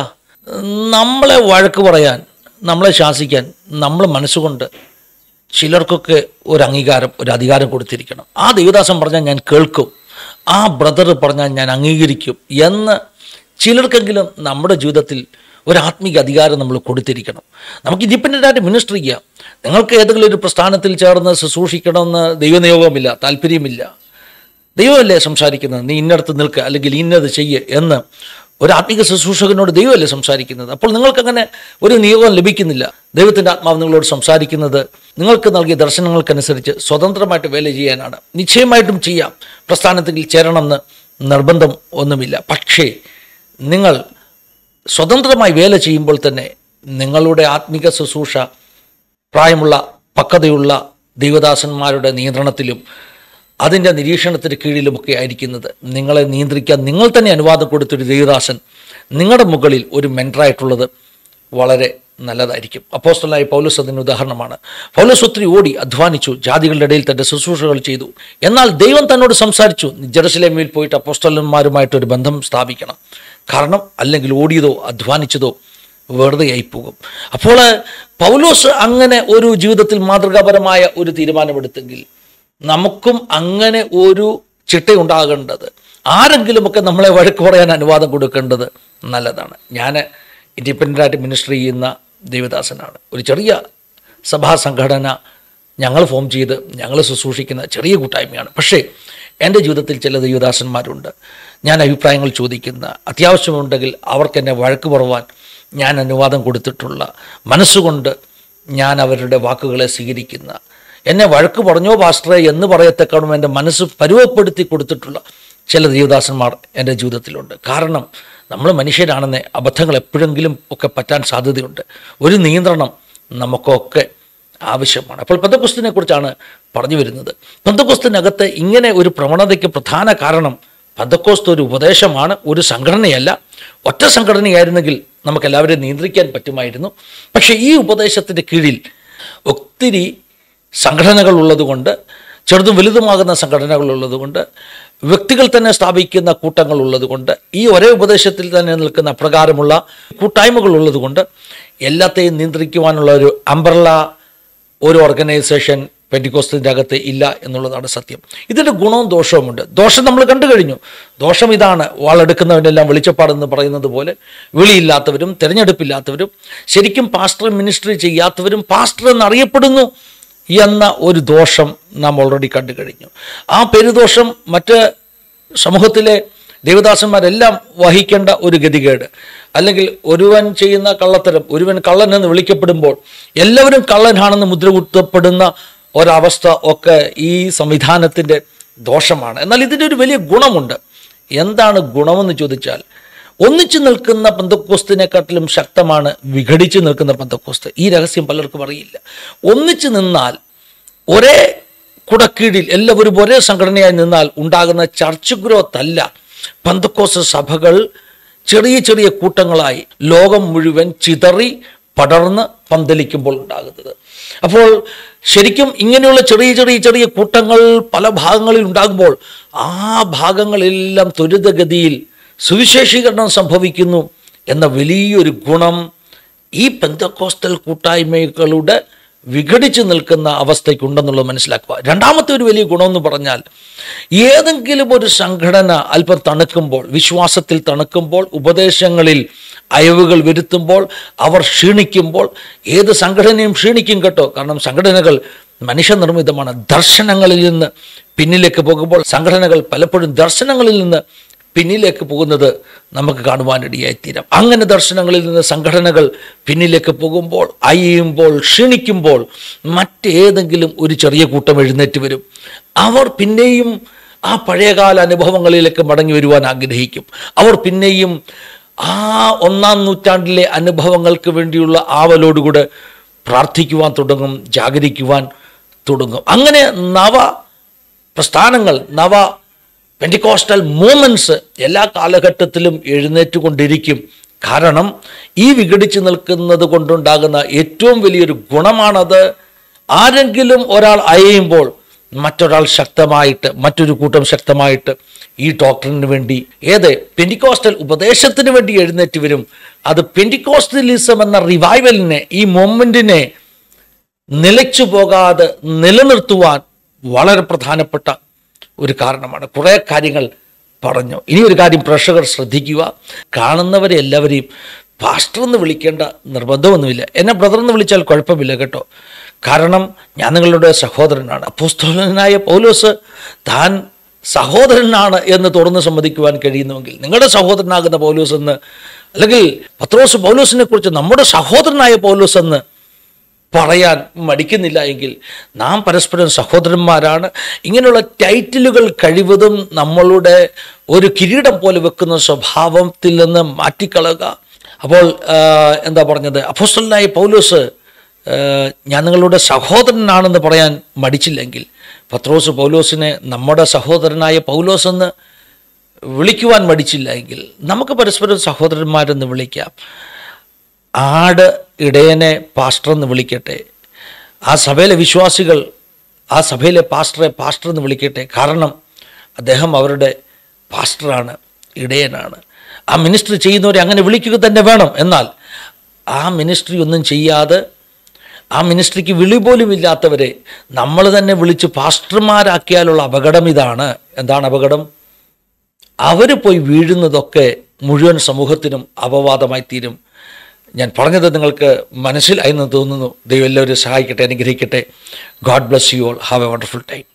നമ്മളെ വഴക്ക് പറയാൻ നമ്മളെ ശാസിക്കാൻ നമ്മൾ മനസ്സുകൊണ്ട് ചിലർക്കൊക്കെ ഒരു അംഗീകാരം ഒരു അധികാരം കൊടുത്തിരിക്കണം ആ ദേവദാസൻ പറഞ്ഞാൽ ഞാൻ കേൾക്കും ആ ബ്രദർ പറഞ്ഞാൽ ഞാൻ അംഗീകരിക്കും എന്ന് ചിലർക്കെങ്കിലും നമ്മുടെ ജീവിതത്തിൽ ഒരു ആത്മീക അധികാരം നമ്മൾ കൊടുത്തിരിക്കണം നമുക്ക് ഇൻഡിപെൻഡൻ്റ് ആയിട്ട് മിനിസ്റ്റർ ചെയ്യാം നിങ്ങൾക്ക് ഏതെങ്കിലും ഒരു പ്രസ്ഥാനത്തിൽ ചേർന്ന് ശുശ്രൂഷിക്കണമെന്ന് ദൈവനിയോഗമില്ല താല്പര്യമില്ല ദൈവമല്ലേ സംസാരിക്കുന്നത് നീ ഇന്നടത്ത് നിൽക്കുക അല്ലെങ്കിൽ ഇന്നത് ചെയ്യ് എന്ന് ഒരു ആത്മീക ശുശ്രൂഷകനോട് ദൈവമല്ലേ സംസാരിക്കുന്നത് അപ്പോൾ നിങ്ങൾക്കങ്ങനെ ഒരു നിയോഗം ലഭിക്കുന്നില്ല ദൈവത്തിൻ്റെ ആത്മാവ് നിങ്ങളോട് സംസാരിക്കുന്നത് നിങ്ങൾക്ക് നൽകിയ ദർശനങ്ങൾക്കനുസരിച്ച് സ്വതന്ത്രമായിട്ട് വേല ചെയ്യാനാണ് നിശ്ചയമായിട്ടും ചെയ്യാം പ്രസ്ഥാനത്തിൽ ചേരണമെന്ന് നിർബന്ധം ഒന്നുമില്ല പക്ഷേ നിങ്ങൾ സ്വതന്ത്രമായി വേല ചെയ്യുമ്പോൾ തന്നെ നിങ്ങളുടെ ആത്മീക ശുശ്രൂഷ പ്രായമുള്ള പക്വതയുള്ള ദൈവദാസന്മാരുടെ നിയന്ത്രണത്തിലും അതിൻ്റെ നിരീക്ഷണത്തിന് കീഴിലുമൊക്കെ ആയിരിക്കുന്നത് നിങ്ങളെ നിയന്ത്രിക്കാൻ നിങ്ങൾ തന്നെ അനുവാദം കൊടുത്തൊരു ദേവദാസൻ നിങ്ങളുടെ മുകളിൽ ഒരു മെൻറ്ററായിട്ടുള്ളത് വളരെ നല്ലതായിരിക്കും അപ്പോസ്റ്റലായ പൗലോസ് അതിന് ഉദാഹരണമാണ് പൗലോസ് ഒത്തിരി ഓടി അധ്വാനിച്ചു ജാതികളുടെ ഇടയിൽ തൻ്റെ ശുശ്രൂഷകൾ ചെയ്തു എന്നാൽ ദൈവം തന്നോട് സംസാരിച്ചു ജെറുസലേമിൽ പോയിട്ട് അപ്പോസ്റ്റലന്മാരുമായിട്ട് ഒരു ബന്ധം സ്ഥാപിക്കണം കാരണം അല്ലെങ്കിൽ ഓടിയതോ അധ്വാനിച്ചതോ വെറുതെയായി പോകും അപ്പോൾ പൗലോസ് അങ്ങനെ ഒരു ജീവിതത്തിൽ മാതൃകാപരമായ ഒരു തീരുമാനമെടുത്തെങ്കിൽ നമുക്കും അങ്ങനെ ഒരു ചിട്ടയുണ്ടാകേണ്ടത് ആരെങ്കിലുമൊക്കെ നമ്മളെ വഴക്ക് പറയാൻ അനുവാദം കൊടുക്കേണ്ടത് നല്ലതാണ് ഞാൻ ഇൻഡിപെൻഡൻ്റായിട്ട് മിനിസ്റ്റർ ചെയ്യുന്ന ദേവദാസനാണ് ഒരു ചെറിയ സഭാ സംഘടന ഞങ്ങൾ ഫോം ചെയ്ത് ഞങ്ങൾ ശുശ്രൂഷിക്കുന്ന ചെറിയ കൂട്ടായ്മയാണ് പക്ഷേ എൻ്റെ ജീവിതത്തിൽ ചില ദൈവദാസന്മാരുണ്ട് ഞാൻ അഭിപ്രായങ്ങൾ ചോദിക്കുന്ന അത്യാവശ്യമുണ്ടെങ്കിൽ അവർക്ക് എന്നെ വഴക്ക് പറവാൻ ഞാൻ അനുവാദം കൊടുത്തിട്ടുള്ള മനസ്സുകൊണ്ട് ഞാൻ അവരുടെ വാക്കുകളെ സ്വീകരിക്കുന്ന എന്നെ വഴക്ക് പറഞ്ഞോ പാസ്റ്ററെ എന്ന് പറയത്തക്കണം എൻ്റെ മനസ്സ് പരുവപ്പെടുത്തി കൊടുത്തിട്ടുള്ള ചില ദേവദാസന്മാർ എൻ്റെ ജീവിതത്തിലുണ്ട് കാരണം നമ്മൾ മനുഷ്യരാണെന്ന് അബദ്ധങ്ങൾ എപ്പോഴെങ്കിലും ഒക്കെ പറ്റാൻ സാധ്യതയുണ്ട് ഒരു നിയന്ത്രണം നമുക്കൊക്കെ ആവശ്യമാണ് അപ്പോൾ പെന്തക്കുസ്തിനെ കുറിച്ചാണ് പറഞ്ഞു വരുന്നത് പെന്തക്കുസ്തിനകത്ത് ഇങ്ങനെ ഒരു പ്രവണതയ്ക്ക് പ്രധാന കാരണം പെന്തക്കോസ്ത് ഒരു ഉപദേശമാണ് ഒരു സംഘടനയല്ല ഒറ്റ സംഘടനയായിരുന്നെങ്കിൽ നമുക്ക് എല്ലാവരെയും നിയന്ത്രിക്കാൻ പറ്റുമായിരുന്നു പക്ഷേ ഈ ഉപദേശത്തിൻ്റെ കീഴിൽ ഒത്തിരി സംഘടനകൾ ഉള്ളതുകൊണ്ട് ചെറുതും വലുതുമാകുന്ന സംഘടനകൾ ഉള്ളതുകൊണ്ട് വ്യക്തികൾ തന്നെ സ്ഥാപിക്കുന്ന കൂട്ടങ്ങൾ ഉള്ളതുകൊണ്ട് ഈ ഒരേ ഉപദേശത്തിൽ തന്നെ നിൽക്കുന്ന അപ്രകാരമുള്ള കൂട്ടായ്മകൾ ഉള്ളതുകൊണ്ട് എല്ലാത്തെയും നിയന്ത്രിക്കുവാനുള്ള ഒരു അംബ്രല ഒരു ഓർഗനൈസേഷൻ പെൻറ്റിക്കോസ്തിൻ്റെ അകത്ത് ഇല്ല എന്നുള്ളതാണ് സത്യം ഇതിൻ്റെ ഗുണവും ദോഷവുമുണ്ട് ദോഷം നമ്മൾ കണ്ടു കഴിഞ്ഞു ദോഷം ഇതാണ് വാളെടുക്കുന്നവനെല്ലാം വെളിച്ചപ്പാടെന്ന് പറയുന്നത് പോലെ വിളിയില്ലാത്തവരും തിരഞ്ഞെടുപ്പില്ലാത്തവരും ശരിക്കും പാസ്റ്റർ മിനിസ്ട്രി ചെയ്യാത്തവരും പാസ്റ്റർ എന്നറിയപ്പെടുന്നു എന്ന ഒരു ദോഷം നാം ഓൾറെഡി കണ്ടു കഴിഞ്ഞു ആ പെരുദോഷം മറ്റ് സമൂഹത്തിലെ ദേവദാസന്മാരെല്ലാം വഹിക്കേണ്ട ഒരു ഗതികേട് അല്ലെങ്കിൽ ഒരുവൻ ചെയ്യുന്ന കള്ളത്തരം ഒരുവൻ കള്ളൻ എന്ന് വിളിക്കപ്പെടുമ്പോൾ എല്ലാവരും കള്ളനാണെന്ന് മുദ്ര കുത്തപ്പെടുന്ന ഒരവസ്ഥ ഒക്കെ ഈ സംവിധാനത്തിൻ്റെ ദോഷമാണ് എന്നാൽ ഇതിൻ്റെ ഒരു വലിയ ഗുണമുണ്ട് എന്താണ് ഗുണമെന്ന് ചോദിച്ചാൽ ഒന്നിച്ചു നിൽക്കുന്ന പന്തക്കോസ്തിനെക്കാട്ടിലും ശക്തമാണ് വിഘടിച്ചു നിൽക്കുന്ന പന്തക്കോസ്ത് ഈ രഹസ്യം പലർക്കും അറിയില്ല ഒന്നിച്ചു നിന്നാൽ ഒരേ കുടക്കീഴിൽ എല്ലാവരും ഒരേ സംഘടനയായി നിന്നാൽ ഉണ്ടാകുന്ന ചർച്ച് ഗ്രോത്ത് അല്ല പന്തക്കോസ് സഭകൾ ചെറിയ ചെറിയ കൂട്ടങ്ങളായി ലോകം മുഴുവൻ ചിതറി പടർന്ന് പന്തലിക്കുമ്പോൾ ഉണ്ടാകുന്നത് അപ്പോൾ ശരിക്കും ഇങ്ങനെയുള്ള ചെറിയ ചെറിയ ചെറിയ കൂട്ടങ്ങൾ പല ഭാഗങ്ങളിൽ ഉണ്ടാകുമ്പോൾ ആ ഭാഗങ്ങളെല്ലാം ത്വരിതഗതിയിൽ സുവിശേഷീകരണം സംഭവിക്കുന്നു എന്ന വലിയൊരു ഗുണം ഈ പെന്തക്കോസ്റ്റൽ കൂട്ടായ്മകളുടെ വിഘടിച്ചു നിൽക്കുന്ന അവസ്ഥയ്ക്കുണ്ടെന്നുള്ളത് മനസ്സിലാക്കുക രണ്ടാമത്തെ ഒരു വലിയ ഗുണമെന്ന് പറഞ്ഞാൽ ഏതെങ്കിലും ഒരു സംഘടന അല്പം തണുക്കുമ്പോൾ വിശ്വാസത്തിൽ തണുക്കുമ്പോൾ ഉപദേശങ്ങളിൽ അയവുകൾ വരുത്തുമ്പോൾ അവർ ക്ഷീണിക്കുമ്പോൾ ഏത് സംഘടനയും ക്ഷീണിക്കും കേട്ടോ കാരണം സംഘടനകൾ മനുഷ്യനിർമ്മിതമാണ് ദർശനങ്ങളിൽ നിന്ന് പിന്നിലേക്ക് പോകുമ്പോൾ സംഘടനകൾ പലപ്പോഴും ദർശനങ്ങളിൽ നിന്ന് പിന്നിലേക്ക് പോകുന്നത് നമുക്ക് കാണുവാനിടയായിത്തീരാം അങ്ങനെ ദർശനങ്ങളിൽ നിന്ന് സംഘടനകൾ പിന്നിലേക്ക് പോകുമ്പോൾ അയ്യുമ്പോൾ ക്ഷീണിക്കുമ്പോൾ മറ്റേതെങ്കിലും ഒരു ചെറിയ കൂട്ടം എഴുന്നേറ്റ് വരും അവർ പിന്നെയും ആ പഴയകാല അനുഭവങ്ങളിലേക്ക് മടങ്ങി വരുവാൻ ആഗ്രഹിക്കും അവർ പിന്നെയും ആ ഒന്നാം നൂറ്റാണ്ടിലെ അനുഭവങ്ങൾക്ക് വേണ്ടിയുള്ള ആവലോടുകൂടെ പ്രാർത്ഥിക്കുവാൻ തുടങ്ങും ജാഗരിക്കുവാൻ തുടങ്ങും അങ്ങനെ നവ പ്രസ്ഥാനങ്ങൾ നവ പെൻറ്റിക്കോസ്റ്റൽ മൂമെൻറ്റ്സ് എല്ലാ കാലഘട്ടത്തിലും എഴുന്നേറ്റ് കൊണ്ടിരിക്കും കാരണം ഈ വിഘടിച്ച് നിൽക്കുന്നത് കൊണ്ടുണ്ടാകുന്ന ഏറ്റവും വലിയൊരു ഗുണമാണത് ആരെങ്കിലും ഒരാൾ അയയുമ്പോൾ മറ്റൊരാൾ ശക്തമായിട്ട് മറ്റൊരു കൂട്ടം ശക്തമായിട്ട് ഈ ഡോക്ടറിന് വേണ്ടി ഏത് പെൻറ്റിക്കോസ്റ്റൽ ഉപദേശത്തിന് വേണ്ടി എഴുന്നേറ്റ് വരും അത് പെൻറ്റിക്കോസ്റ്റലിസം എന്ന റിവൈവലിനെ ഈ മൊമെൻറ്റിനെ നിലച്ചു പോകാതെ നിലനിർത്തുവാൻ വളരെ പ്രധാനപ്പെട്ട ഒരു കാരണമാണ് കുറേ കാര്യങ്ങൾ പറഞ്ഞു ഇനി ഒരു കാര്യം പ്രേക്ഷകർ ശ്രദ്ധിക്കുക കാണുന്നവരെ എല്ലാവരെയും പാസ്റ്റർ എന്ന് വിളിക്കേണ്ട നിർബന്ധമൊന്നുമില്ല എന്നെ ബ്രദർ എന്ന് വിളിച്ചാൽ കുഴപ്പമില്ല കേട്ടോ കാരണം ഞാൻ നിങ്ങളുടെ സഹോദരനാണ് അപ്പോസ്തലനായ പൗലോസ് താൻ സഹോദരനാണ് എന്ന് തുറന്ന് സമ്മതിക്കുവാൻ കഴിയുന്നുവെങ്കിൽ നിങ്ങളുടെ സഹോദരനാകുന്ന പൗലോസ് എന്ന് അല്ലെങ്കിൽ പത്രോസ് പൗലോസിനെ കുറിച്ച് നമ്മുടെ സഹോദരനായ പൗലോസ് എന്ന് പറയാൻ മടിക്കുന്നില്ല എങ്കിൽ നാം പരസ്പരം സഹോദരന്മാരാണ് ഇങ്ങനെയുള്ള ടൈറ്റിലുകൾ കഴിവതും നമ്മളുടെ ഒരു കിരീടം പോലെ വെക്കുന്ന സ്വഭാവത്തിൽ നിന്ന് മാറ്റിക്കളയുക അപ്പോൾ ആ, എന്താ പറഞ്ഞത് അപ്പോസ്റ്റലായ പൗലോസ് ആ, ഞാൻ നിങ്ങളുടെ സഹോദരനാണെന്ന് പറയാൻ മടിച്ചില്ലെങ്കിൽ പത്രോസ് പൗലോസിനെ നമ്മുടെ സഹോദരനായ പൗലോസ് എന്ന് വിളിക്കുവാൻ മടിച്ചില്ല എങ്കിൽ നമുക്ക് പരസ്പരം സഹോദരന്മാരെന്ന് വിളിക്കാം ആട് ഇടയനെ പാസ്റ്റർ എന്ന് വിളിക്കട്ടെ ആ സഭയിലെ വിശ്വാസികൾ ആ സഭയിലെ പാസ്റ്ററെ പാസ്റ്റർ എന്ന് വിളിക്കട്ടെ കാരണം അദ്ദേഹം അവരുടെ പാസ്റ്ററാണ് ഇടയനാണ് ആ മിനിസ്ട്രി ചെയ്യുന്നവരെ അങ്ങനെ വിളിക്കുക തന്നെ വേണം എന്നാൽ ആ മിനിസ്ട്രി ഒന്നും ചെയ്യാതെ ആ മിനിസ്ട്രിക്ക് വിളി പോലും ഇല്ലാത്തവരെ നമ്മൾ തന്നെ വിളിച്ച് പാസ്റ്റർമാരാക്കിയാലുള്ള അപകടം ഇതാണ് എന്താണ് അപകടം അവർ പോയി വീഴുന്നതൊക്കെ മുഴുവൻ സമൂഹത്തിനും അപവാദമായി തീരും ഞാൻ പറഞ്ഞത് നിങ്ങൾക്ക് മനസ്സിലായെന്ന് തോന്നുന്നു ദൈവം എല്ലാവരും സഹായിക്കട്ടെ അനുഗ്രഹിക്കട്ടെ God bless you all have a wonderful time